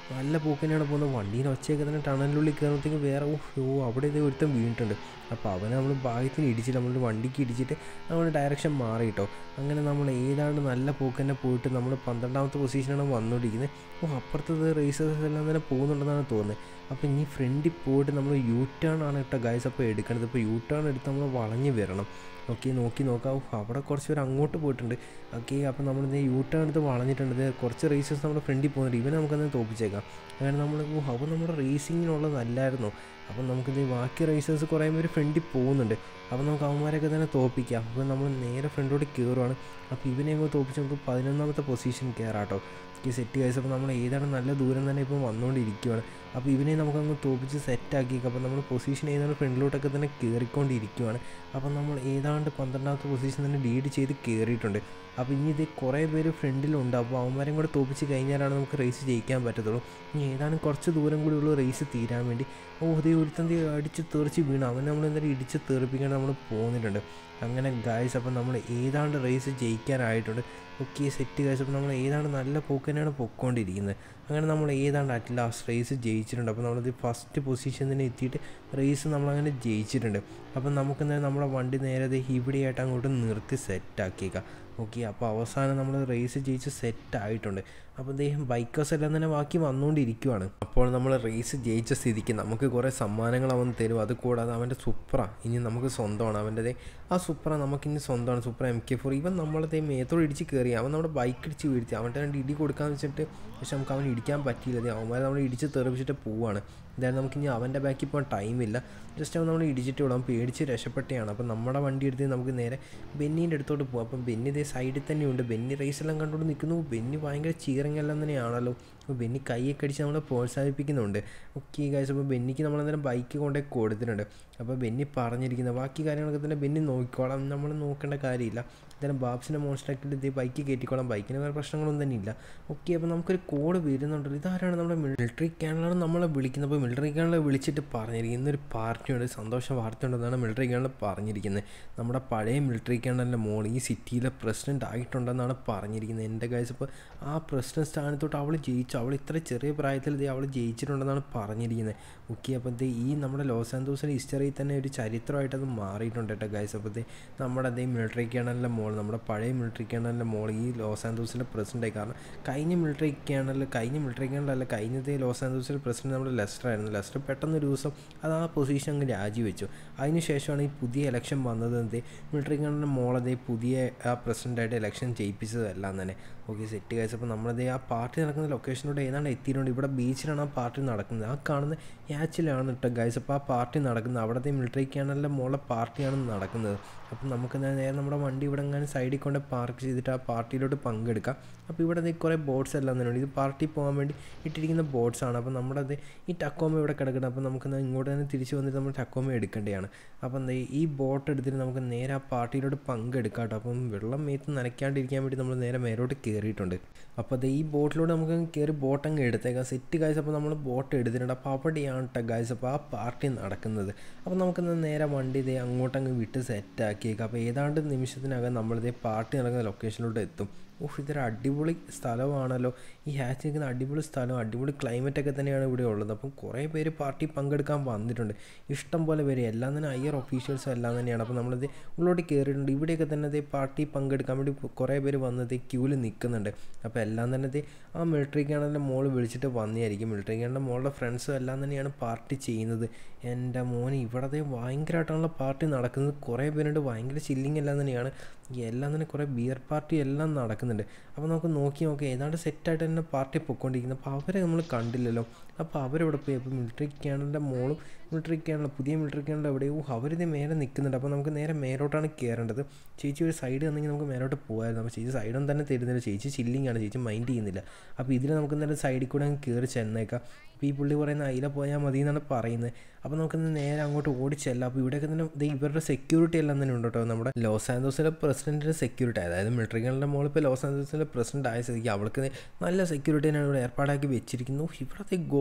നല്ല പോക്കിനാണ് പോകുന്നത് വണ്ടീൻ്റെ ഒച്ചയൊക്കെ തന്നെ ടണലിനുള്ളിൽ കയറുമ്പോഴത്തേക്ക് വേറെ ഓ ഓ അവിടെ ഇത് ഒരുത്തം വീണിട്ടുണ്ട് അപ്പോൾ അവനെ നമ്മൾ ഭാഗ്യത്തിന് ഇടിച്ചിട്ട് നമ്മൾ വണ്ടിക്ക് ഇടിച്ചിട്ട് നമ്മൾ ഡയറക്ഷൻ മാറി കേട്ടോ അങ്ങനെ നമ്മൾ ഏതാണ്ട് നല്ല പോക്ക് തന്നെ പോയിട്ട് നമ്മൾ പന്ത്രണ്ടാമത്തെ പൊസിഷനാണ് വന്നുകൊണ്ടിരിക്കുന്നത് ഓ അപ്പുറത്തത് റേസേഴ്സ് എല്ലാം തന്നെ പോകുന്നുണ്ടെന്നാണ് തോന്നുന്നത് അപ്പോൾ ഇനി ഫ്രണ്ടിൽ പോയിട്ട് നമ്മൾ യൂ ടേൺ ആണ് കേട്ടോ ഗൈസ് അപ്പോൾ എടുക്കേണ്ടത് ഇപ്പോൾ യൂ ടേൺ എടുത്ത് നമ്മൾ വളഞ്ഞ് വരണം ഓക്കെ നോക്കി നോക്കാം ഓ, അവിടെ കുറച്ച് പേര് അങ്ങോട്ട് പോയിട്ടുണ്ട് ഓക്കെ അപ്പോൾ നമ്മൾ ഇത് യൂ ടേൺ എടുത്ത് വളഞ്ഞിട്ടുണ്ട് ഇത് കുറച്ച് റേസേഴ്സ് നമ്മുടെ ഫ്രണ്ടിൽ പോകുന്നുണ്ട് ഇവനെ നമുക്കന്ന് തോപ്പിച്ചേക്കാം അങ്ങനെ നമ്മൾ ഓ അപ്പോൾ നമ്മുടെ റേസിങ്ങിനുള്ളതല്ലായിരുന്നു അപ്പം നമുക്കിത് ബാക്കി റേസേഴ്സ് കുറേ പേര് ഫ്രണ്ടിൽ പോകുന്നുണ്ട് അപ്പോൾ നമുക്ക് അവന്മാരൊക്കെ തന്നെ തോപ്പിക്കാം അപ്പോൾ നമ്മൾ നേരെ ഫ്രണ്ടോട്ട് കയറുവാണ് അപ്പോൾ ഇവനെ അങ്ങ് തോപ്പിച്ച് നമുക്ക് പതിനൊന്നാമത്തെ പൊസിഷൻ കയറാട്ടോ ഈ സെറ്റ് കൈസ് അപ്പോൾ നമ്മൾ ഏതാണ് നല്ല ദൂരം തന്നെ ഇപ്പോൾ വന്നുകൊണ്ടിരിക്കുകയാണ് അപ്പോൾ ഇവനെ നമുക്കങ്ങ് തോപ്പിച്ച് സെറ്റാക്കിയേക്കാം അപ്പോൾ നമ്മൾ പൊസിഷൻ ഏതാണ് ഫ്രണ്ടിലോട്ടൊക്കെ തന്നെ കയറിക്കൊണ്ടിരിക്കുകയാണ് അപ്പോൾ നമ്മൾ ഏതാണ്ട് പന്ത്രണ്ടാമത്തെ പൊസിഷൻ തന്നെ ലീഡ് ചെയ്ത് കയറിയിട്ടുണ്ട് അപ്പോൾ ഇനി ഇത് കുറേ പേര് ഫ്രണ്ടിലുണ്ട് അപ്പോൾ അവന്മാരെയും കൂടെ തോപ്പിച്ച് കഴിഞ്ഞാലാണ് നമുക്ക് റേസ് ജയിക്കാൻ പറ്റത്തുള്ളൂ ഇനി ഏതാനും കുറച്ച് ദൂരം കൂടി ഉള്ളൂ റേസ് തീരാൻ വേണ്ടി ഓ ഇതേ ഒരുത്തന്തി അടിച്ച് തെറിച്ച് വീണ് അവനെ നമ്മൾ എന്തായാലും ഇടിച്ച് തെറിപ്പിക്കാൻ നമ്മൾ പോകുന്നിട്ടുണ്ട് അങ്ങനെ ഗായ്സ് അപ്പോൾ നമ്മൾ ഏതാണ്ട് റേസ് ജയിക്കാനായിട്ടുണ്ട് ഓക്കെ സെറ്റ് ഗായ്സ് അപ്പോൾ നമ്മൾ ഏതാണ്ട് നല്ല പോക്ക് തന്നെയാണ് പൊയ്ക്കൊണ്ടിരിക്കുന്നത് അങ്ങനെ നമ്മൾ ഏതാണ്ട് അറ്റ് ലാസ്റ്റ് റേസ് ജയിച്ചിട്ടുണ്ട് അപ്പോൾ നമ്മളത് ഫസ്റ്റ് പൊസിഷനിൽ എത്തിയിട്ട് റേസ് നമ്മളങ്ങനെ ജയിച്ചിട്ടുണ്ട് അപ്പം നമുക്ക് എന്തായാലും നമ്മുടെ വണ്ടി നേരെ ദേ ഇവിടെയായിട്ട് അങ്ങോട്ട് നിർത്തി സെറ്റാക്കിയേക്കാം ഓക്കെ അപ്പോൾ അവസാനം നമ്മൾ റേസ് ജയിച്ച് സെറ്റ് ആയിട്ടുണ്ട് അപ്പോൾ അദ്ദേഹം ബൈക്കേഴ്സ് എല്ലാം തന്നെ ബാക്കി വന്നുകൊണ്ടിരിക്കുവാണ് അപ്പോൾ നമ്മൾ റേസ് ജയിച്ച സ്ഥിതിക്ക് നമുക്ക് കുറേ സമ്മാനങ്ങൾ അവൻ തരും അത് കൂടാതെ അവൻ്റെ സുപ്ര ഇനി നമുക്ക് സ്വന്തമാണ് അവൻ്റെ ആ സുപ്ര നമുക്കിനി സ്വന്തമാണ് സുപ്ര എം കെ ഫോർ ഇവൻ നമ്മളതേ മേത്തോട് ഇടിച്ച് കയറി അവൻ നമ്മുടെ ബൈക്ക് ഇടിച്ച് വീഴ്ത്തി അവൻ്റെ രണ്ട് ഇടി കൊടുക്കാന്ന് വെച്ചിട്ട് പക്ഷെ നമുക്ക് അവൻ ഇടിക്കാൻ പറ്റിയില്ല ദേ അവന്മാരെ നമ്മൾ ഇടിച്ച് തെറിപ്പിച്ചിട്ട് പോവാണ് എന്തായാലും നമുക്കിനി അവൻ്റെ ബാക്കിൽ പോകാൻ ടൈമില്ല ജസ്റ്റ് അവൻ നമ്മൾ ഇടിച്ചിട്ട് വിടാം പേടിച്ച് രക്ഷപ്പെട്ടാണ് അപ്പം നമ്മുടെ വണ്ടി എടുത്ത് നമുക്ക് നേരെ ബെന്നീൻ്റെ അടുത്തോട്ട് പോകാം അപ്പം ബെന്നി ഇതേ സൈഡിൽ തന്നെയുണ്ട് ബെന്നി റേസ് എല്ലാം കണ്ടുകൊണ്ട് നിൽക്കുന്നു ബെന്നി ഭയങ്കര ചീറിങ് എല്ലാം തന്നെയാണല്ലോ അപ്പോൾ ബെന്നി കൈയൊക്കെ അടിച്ച് നമ്മളെ പ്രോത്സാഹിപ്പിക്കുന്നുണ്ട് ഓക്കെ ഗൈസ് അപ്പോൾ ബെന്നിക്ക് നമ്മൾ അന്നേരം ബൈക്ക് കൊണ്ടേ കൊടുത്തിട്ടുണ്ട് അപ്പോൾ ബെന്നി പറഞ്ഞിരിക്കുന്നത് ബാക്കി കാര്യങ്ങളൊക്കെ തന്നെ ബെന്നി നോക്കിക്കോളാം നമ്മൾ നോക്കേണ്ട കാര്യമില്ല എന്തായാലും ബാബ്സിൻ്റെ മോൺസ്റ്റാക്കിൽ ഇതേ ബൈക്ക് കയറ്റിക്കോളാം ബൈക്കിന് വേറെ പ്രശ്നങ്ങളൊന്നും തന്നെ ഇല്ല ഓക്കെ അപ്പോൾ നമുക്കൊരു കോഡ് വരുന്നുണ്ടല്ലോ ഇതാരാണ് നമ്മുടെ മിലിറ്ററി ക്യാനലാണ് നമ്മളെ വിളിക്കുന്നത് അപ്പോൾ മിലിറ്ററി ക്യാനലെ വിളിച്ചിട്ട് പറഞ്ഞിരിക്കുന്നത് ഇന്നൊരു പാർട്ടിയുണ്ട് സന്തോഷ വാർത്ത ഉണ്ടെന്നാണ് മിലിറ്ററി ക്യാനൽ പറഞ്ഞിരിക്കുന്നത് നമ്മുടെ പഴയ മിലിറ്ററി ക്യാനലിൻ്റെ മോൾ ഈ സിറ്റിയിലെ പ്രസിഡൻ്റ് ആയിട്ടുണ്ടെന്നാണ് പറഞ്ഞിരിക്കുന്നത് എൻ്റെ കാഴ്ച ഇപ്പോൾ ആ പ്രസിഡന്റ് സ്ഥാനത്തോട്ട് അവൾ ജയിച്ചു അവൾ ഇത്ര ചെറിയ പ്രായത്തിൽ ഇത് അവൾ ജയിച്ചിട്ടുണ്ടെന്നാണ് പറഞ്ഞിരിക്കുന്നത് ഓക്കെ അപ്പോൾ ഇത് ഈ നമ്മുടെ ലോസ് ആൻഡോസിൻ്റെ ഹിസ്റ്ററിയിൽ തന്നെ ഒരു ചരിത്രമായിട്ട് അത് മാറിയിട്ടുണ്ട് കേട്ടോ ഗൈസ് അപ്പോൾ ഇത് നമ്മുടെ അതേ മിലിറ്ററി ക്യാനലിൻ്റെ മോൾ നമ്മുടെ പഴയ മിലിറ്ററി ക്യാനലിൻ്റെ മോൾ ഈ ലോസ് ആൻഡോസിൻ്റെ പ്രസിഡൻ്റായി കാരണം കഴിഞ്ഞ മിലിറ്ററി ക്യാനലിൽ കഴിഞ്ഞ മിലിറ്ററി ക്യാനലല്ല കഴിഞ്ഞതേ ലോസ് ആൻഡോസിൻ്റെ പ്രസിഡന്റ് നമ്മുടെ ലെസ്റ്റർ ആയിരുന്നു ലെസ്റ്റർ പെട്ടെന്ന് ഒരു ദിവസം അത് ആ പൊസിഷൻ അങ്ങ് രാജിവെച്ചു അതിന് ശേഷമാണ് ഈ പുതിയ ഇലക്ഷൻ വന്നത് എന്തേ മിലിറ്ററി ക്യാനലിൻ്റെ മോളതേ പുതിയ ആ പ്രസിഡൻ്റായിട്ട് ഇലക്ഷൻ ജയിപ്പിച്ചതെല്ലാം തന്നെ ഓക്കെ സെറ്റ് കഴിച്ച് അപ്പോൾ നമ്മളതേ ആ പാർട്ടി നടക്കുന്ന ലൊക്കേഷനോട് ഏതാണ്ട് എത്തിയിട്ടുണ്ട് ഇവിടെ ബീച്ചിലാണ് ആ പാർട്ടി നടക്കുന്നത് ആ കാണുന്ന യാച്ചിലാണ് കേട്ടോ ഗൈസ് അപ്പോൾ ആ പാർട്ടി നടക്കുന്നത് അവിടുത്തെ മിലിറ്ററി ക്യാനലിൻ്റെ മോളെ പാർട്ടിയാണ് നടക്കുന്നത് അപ്പം നമുക്ക് നേരെ നമ്മുടെ വണ്ടി ഇവിടെ എങ്ങനെ സൈഡിൽ കൊണ്ട് പാർക്ക് ചെയ്തിട്ട് ആ പാർട്ടിയിലോട്ട് പങ്കെടുക്കാം അപ്പോൾ ഇവിടെ ദേ കുറേ ബോട്ട്സ് എല്ലാം തന്നെ ഉണ്ട് ഇത് പാർട്ടി പോകാൻ വേണ്ടി ഇട്ടിരിക്കുന്ന ബോട്ട്സ് ആണ് അപ്പോൾ നമ്മുടെ അത് ഈ ടക്കോമ ഇവിടെ കിടക്കണം അപ്പോൾ നമുക്ക് എന്നാ ഇങ്ങോട്ട് തന്നെ തിരിച്ച് വന്നിട്ട് നമ്മൾ ടക്കോമ എടുക്കേണ്ടതാണ് അപ്പം എന്താ ഈ ബോട്ട് എടുത്തിട്ട് നമുക്ക് നേരെ ആ പാർട്ടിയിലോട്ട് പങ്കെടുക്കാം കേട്ടോ അപ്പം വെള്ളം മേത്ത് നനയ്ക്കാണ്ടിരിക്കാൻ വേണ്ടി നമ്മൾ നേരെ മേലോട്ട് കയറിയിട്ടുണ്ട് അപ്പോൾ അത് ഈ ബോട്ടിലൂടെ നമുക്ക് കയറി ബോട്ട് അങ്ങ് എടുത്തേക്കാം സെറ്റ് ഗായ്സ് അപ്പോൾ നമ്മൾ ബോട്ട് എടുത്തിട്ടുണ്ട് അപ്പോൾ അവിടെയാണ് കേട്ടോ ഗായ്സ് അപ്പോൾ ആ പാർട്ടി നടക്കുന്നത് അപ്പോൾ നമുക്കിന്ന് നേരെ വണ്ടി ഇതേ അങ്ങോട്ടങ്ങ് വിട്ട് സെറ്റ് ആക്കിയേക്കാം അപ്പോൾ ഏതാണ്ട് നിമിഷത്തിനകം നമ്മളിതേ പാർട്ടി നടക്കുന്ന ലൊക്കേഷനിലോട്ട് എത്തും ഓഹ് ഇതൊരു അടിപൊളി സ്ഥലമാണല്ലോ ഈ ഹാച്ച് നിൽക്കുന്ന അടിപൊളി സ്ഥലം അടിപൊളി ക്ലൈമറ്റ് ഒക്കെ തന്നെയാണ് ഇവിടെ ഉള്ളത് അപ്പം കുറേ പേര് പാർട്ടി പങ്കെടുക്കാൻ വന്നിട്ടുണ്ട് ഇഷ്ടം പോലെ പേര് എല്ലാം തന്നെ ഹയർ ഒഫീഷ്യൽസും എല്ലാം തന്നെയാണ് അപ്പോൾ നമ്മളിത് ഉള്ളോട്ട് കയറിയിട്ടുണ്ട് ഇവിടെയൊക്കെ തന്നെ ഇത് പാർട്ടി പങ്കെടുക്കാൻ വേണ്ടി കുറേ പേര് വന്നത് ക്യൂവിൽ നിൽക്കുന്നുണ്ട് അപ്പോൾ എല്ലാം തന്നെ ഇത് ആ മിലിറ്ററി ക്യാണലിൻ്റെ മോൾ വിളിച്ചിട്ട് വന്നതായിരിക്കും മിലിറ്ററി ക്യാണലിൻ്റെ മോളുടെ ഫ്രണ്ട്സും എല്ലാം തന്നെയാണ് പാർട്ടി ചെയ്യുന്നത് എൻ്റെ മോൻ ഇവിടത്തെ ഭയങ്കരമായിട്ടുള്ള പാർട്ടി നടക്കുന്നത് കുറേ പേരുണ്ട് ഭയങ്കര ചില്ലിങ് എല്ലാം തന്നെയാണ് എല്ലാം തന്നെ കുറേ ബിയർ പാർട്ടി എല്ലാം നടക്കുന്നുണ്ട് അപ്പോൾ നമുക്ക് നോക്കി നോക്കി ഏതാണ്ട് സെറ്റായിട്ട് തന്നെ പാർട്ടി പൊയ്ക്കൊണ്ടിരിക്കുന്നത് അപ്പോൾ അവരെ നമ്മൾ കണ്ടില്ലല്ലോ അപ്പോൾ അവരെവിടെ പോയി അപ്പോൾ മിലിറ്ററി ക്യാനലിൻ്റെ മോളും മിലിറ്ററി ക്യാനൽ പുതിയ മിലിറ്ററി ക്യാനൽ എവിടെയോ അവരിത് മേലെ നിൽക്കുന്നുണ്ട് അപ്പോൾ നമുക്ക് നേരെ മേലോട്ടാണ് കയറേണ്ടത് ചേച്ചി ഒരു സൈഡ് തന്നെങ്കിൽ നമുക്ക് മേലോട്ട് പോകുമായിരുന്നു അപ്പോൾ ചേച്ചി സൈഡൊന്നും തന്നെ തരുന്നില്ല ചേച്ചി ചില്ലിങ് ആണ് ചേച്ചി മൈൻഡ് ചെയ്യുന്നില്ല അപ്പോൾ ഇതിൽ നമുക്ക് നേരെ സൈഡിൽ കൂടെ അങ്ങ് കയറി ചെന്നേക്കാം അപ്പോൾ ഈ പുള്ളി പറയുന്ന അയില പോയാൽ മതി എന്നാണ് പറയുന്നത് അപ്പോൾ നമുക്കിന്ന് നേരെ അങ്ങോട്ട് ഓടിച്ചല്ല അപ്പോൾ ഇവിടെയൊക്കെ തന്നെ ദേ ഇവരുടെ സെക്യൂരിറ്റി എല്ലാം തന്നെ ഉണ്ട് കേട്ടോ നമ്മുടെ ലോസ് ആൻഡോസിലെ പ്രസിഡന്റിൻ്റെ സെക്യൂരിറ്റി അതായത് മിലിറ്ററി ക്യാനലിൻ്റെ മോളിപ്പോൾ ലോസ് ആൻഡോസിലെ പ്രസിഡന്റ് ആയ സ്ഥിതിക്ക് അവൾക്ക് നല്ല സെക്യൂരിറ്റി തന്നെയാണ് ഇവിടെ ഏർപ്പാടാക്കി വെച്ചിരിക്കുന്നു ഇവിടുത്തെ ഗോൾ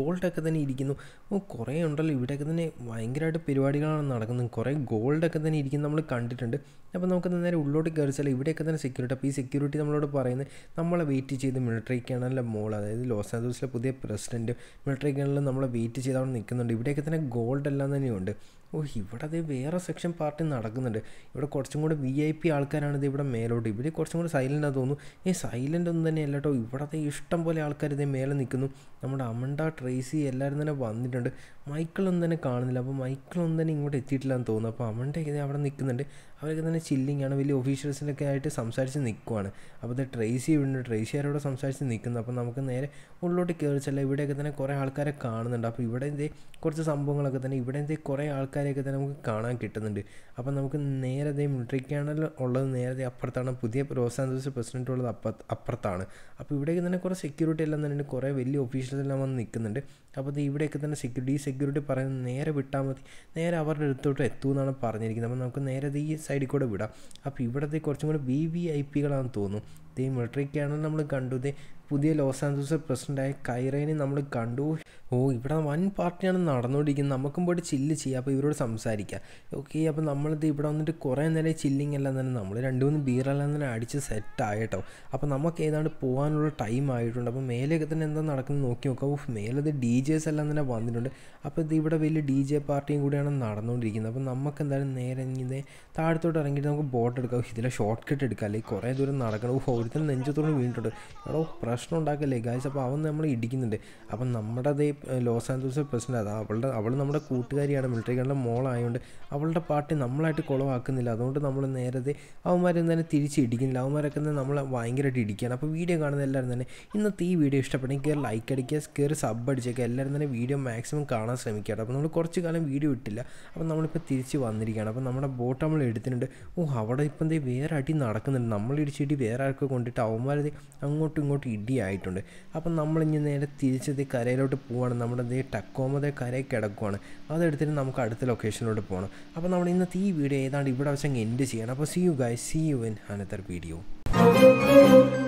ഗോൾഡൊക്കെ തന്നെ ഇരിക്കുന്നു ഓ കുറേ ഉണ്ടല്ലോ ഇവിടെയൊക്കെ തന്നെ ഭയങ്കരമായിട്ട് പരിപാടികളാണ് നടക്കുന്നത് കുറേ ഗോൾഡൊക്കെ തന്നെ ഇരിക്കുന്നത് നമ്മൾ കണ്ടിട്ടുണ്ട് അപ്പോൾ നമുക്ക് നേരെ ഉള്ളോട്ട് കയറിച്ചാൽ ഇവിടെയൊക്കെ തന്നെ സെക്യൂരിറ്റി അപ്പോൾ ഈ സെക്യൂരിറ്റി നമ്മളോട് പറയുന്നത് നമ്മളെ വെയിറ്റ് ചെയ്ത് മിലിറ്ററി കേണലിൻ്റെ മോൾ അതായത് ലോസ് ആൻഡോസിലെ പുതിയ പ്രസിഡൻറ്റ് മിലിറ്ററി കേണലിൽ നമ്മളെ വെയിറ്റ് ചെയ്ത് അവിടെ നിൽക്കുന്നുണ്ട് ഇവിടെയൊക്കെ തന്നെ ഗോൾഡ് എല്ലാം തന്നെയുണ്ട് ഓ ഇവിടെ അത് വേറെ സെക്ഷൻ പാർട്ടി നടക്കുന്നുണ്ട് ഇവിടെ കുറച്ചും കൂടെ വി ഐ പി ആൾക്കാരാണ് ഇത് ഇവിടെ മേലോട്ട് ഇവർ കുറച്ചും കൂടെ സൈലൻ്റ് ആണെന്ന് തോന്നുന്നു ഈ സൈലൻ്റ് ഒന്നും തന്നെ അല്ല കേട്ടോ ഇവിടത്തെ ഇഷ്ടം പോലെ ആൾക്കാർ ഇതേ മേലെ നിൽക്കുന്നു നമ്മുടെ അമണ്ട ട്രേസി എല്ലാവരും തന്നെ വന്നിട്ടുണ്ട് മൈക്കിളൊന്നും തന്നെ കാണുന്നില്ല അപ്പോൾ മൈക്കിളൊന്നും തന്നെ ഇങ്ങോട്ട് എത്തിയിട്ടില്ല എന്ന് തോന്നുന്നു അപ്പോൾ അമണ്ടയൊക്കെ ഇതേ അവിടെ നിൽക്കുന്നുണ്ട് അവരൊക്കെ തന്നെ ചില്ലിങ് ആണ് വലിയ ഒഫീഷ്യൽസിനൊക്കെ ആയിട്ട് സംസാരിച്ച് നിൽക്കുവാണ് അപ്പോൾ ഇത് ട്രേസി ഉണ്ട് ട്രേസി ആരോട് സംസാരിച്ച് നിൽക്കുന്നു അപ്പോൾ നമുക്ക് നേരെ ഉള്ളോട്ട് കയറിച്ചല്ല ഇവിടെയൊക്കെ തന്നെ കുറേ ആൾക്കാരെ കാണുന്നുണ്ട് അപ്പോൾ ഇവിടെ എന്തേ കുറച്ച് സംഭവങ്ങളൊക്കെ തന്നെ ഇവിടെ എന്തേ കുറേ ആൾക്കാരെയൊക്കെ തന്നെ നമുക്ക് കാണാൻ കിട്ടുന്നുണ്ട് അപ്പോൾ നമുക്ക് നേരെ ദേ മിലിറ്ററി ക്യാണൽ ഉള്ളത് നേരെ അപ്പുറത്താണ് പുതിയ ലോസ് ആൻഡോസ് പ്രസിഡൻ്റ് ഉള്ളത് അപ്പ അപ്പുറത്താണ് അപ്പോൾ ഇവിടെയൊക്കെ തന്നെ കുറേ സെക്യൂരിറ്റി എല്ലാം തന്നെ കുറേ വലിയ ഓഫീഷ്യൽസ് എല്ലാം വന്ന് നിൽക്കുന്നുണ്ട് അപ്പോൾ ഇത് ഇവിടെയൊക്കെ തന്നെ സെക്യൂരിറ്റി ഈ സെക്യൂരിറ്റി പറയുന്നത് നേരെ വിട്ടാൽ മതി നേരെ അവരുടെ അടുത്തോട്ട് എത്തുമെന്നാണ് പറഞ്ഞിരിക്കുന്നത് അപ്പോൾ നമുക്ക് നേരെ ഈ സൈഡിൽ കൂടെ വിടാം അപ്പോൾ ഇവിടത്തെ കുറച്ചും കൂടെ വി വി ഐ പികളാണെന്ന് തോന്നുന്നു ഇതേ മിലിറ്ററി ക്യാണൽ നമ്മൾ കണ്ടു ഇതേ പുതിയ ലോസ് ആൻഡോസ് പ്രസിഡൻ്റായ കൈറേനെ നമ്മൾ കണ്ടു ഓ ഇവിടെ വൻ പാർട്ടിയാണ് നടന്നുകൊണ്ടിരിക്കുന്നത് നമുക്കും പോയിട്ട് ചില്ല് ചെയ്യാം അപ്പോൾ ഇവരോട് സംസാരിക്കാം ഓക്കെ അപ്പോൾ നമ്മളിത് ഇവിടെ വന്നിട്ട് കുറേ നേരം ചില്ലിങ് എല്ലാം തന്നെ നമ്മൾ രണ്ട് മൂന്ന് ബീറെല്ലാം തന്നെ അടിച്ച് സെറ്റ് ആയിട്ടോ അപ്പോൾ നമുക്ക് ഏതാണ്ട് പോകാനുള്ള ടൈം ആയിട്ടുണ്ട് അപ്പോൾ മേലെയൊക്കെ തന്നെ എന്താ നടക്കുന്നത് നോക്കി നോക്കാം ഓഫ് മേലത് ഡി ജെസ് എല്ലാം തന്നെ വന്നിട്ടുണ്ട് അപ്പോൾ ഇത് ഇവിടെ വലിയ ഡി ജെ പാർട്ടിയും കൂടിയാണ് നടന്നുകൊണ്ടിരിക്കുന്നത് അപ്പോൾ നമുക്ക് എന്തായാലും നേരെ ഇങ്ങനെ താഴത്തോട്ട് ഇറങ്ങിയിട്ട് നമുക്ക് ബോട്ട് എടുക്കാം ഇതിലെ ഷോർട്ട് കട്ട് എടുക്കാം അല്ലെങ്കിൽ കുറേ ദൂരം നടക്കണം ഓ ഒരുത്തരം നെഞ്ചത്തോട് വീണിട്ടുണ്ട് എടോ പ്രശ്നം ഉണ്ടാക്കല്ലേ ഗായ്സ് അപ്പോൾ അവൻ നമ്മൾ ഇടിക്കുന്നുണ്ട് അപ്പം നമ്മുടെ അതേ ലോസ് ആൻഡോസ് പ്രസിഡന്റ് അത് അവളുടെ അവൾ നമ്മുടെ കൂട്ടുകാരിയാണ് മിലിറ്ററികളുടെ മോളായതുകൊണ്ട് അവളുടെ പാർട്ടി നമ്മളായിട്ട് കുളവാക്കുന്നില്ല അതുകൊണ്ട് നമ്മൾ നേരത്തെ അവന്മാരൊന്നും തന്നെ തിരിച്ച് ഇടിക്കുന്നില്ല അവന്മാരൊക്കെ തന്നെ നമ്മളെ ഭയങ്കരമായിട്ട് ഇടിക്കുകയാണ് അപ്പോൾ വീഡിയോ കാണുന്ന എല്ലാവരും തന്നെ ഇന്നത്തെ ഈ വീഡിയോ ഇഷ്ടപ്പെട്ടെങ്കിൽ കയറി ലൈക്ക് അടിക്കുക കയറി സബ് അടിച്ചേക്കുക എല്ലാവരും തന്നെ വീഡിയോ മാക്സിമം കാണാൻ ശ്രമിക്കുക അപ്പോൾ നമ്മൾ കുറച്ച് കാലം വീഡിയോ ഇട്ടില്ല അപ്പോൾ നമ്മളിപ്പോൾ തിരിച്ച് വന്നിരിക്കുകയാണ് അപ്പോൾ നമ്മുടെ ബോട്ട് നമ്മൾ എടുത്തിട്ടുണ്ട് ഓ അവിടെ ഇപ്പം എന്തേ വേറെ അടി നടക്കുന്നുണ്ട് നമ്മൾ ഇടിച്ചിട്ട് വേറെ ആൾക്ക് കൊണ്ടിട്ട് അവന്മാരത് അങ്ങോട്ടും ഇങ്ങോട്ടും ഇടിയായിട്ടുണ്ട് അപ്പം നമ്മളിഞ്ഞ് നേരെ തിരിച്ചത് കരയിലോട്ട് പോവാണ് നമ്മുടെ ദേ ടക്കോമതേ കരയിൽ കിടക്കുവാണ് അതെടുത്തിട്ട് നമുക്ക് അടുത്ത ലൊക്കേഷനിലോട്ട് പോകണം അപ്പോൾ നമ്മൾ ഇന്നത്തെ ഈ വീഡിയോ ഏതാണ്ട് ഇവിടെ വെച്ചങ്ങ് എൻഡ് ചെയ്യണം അപ്പോൾ see you guy see you in another video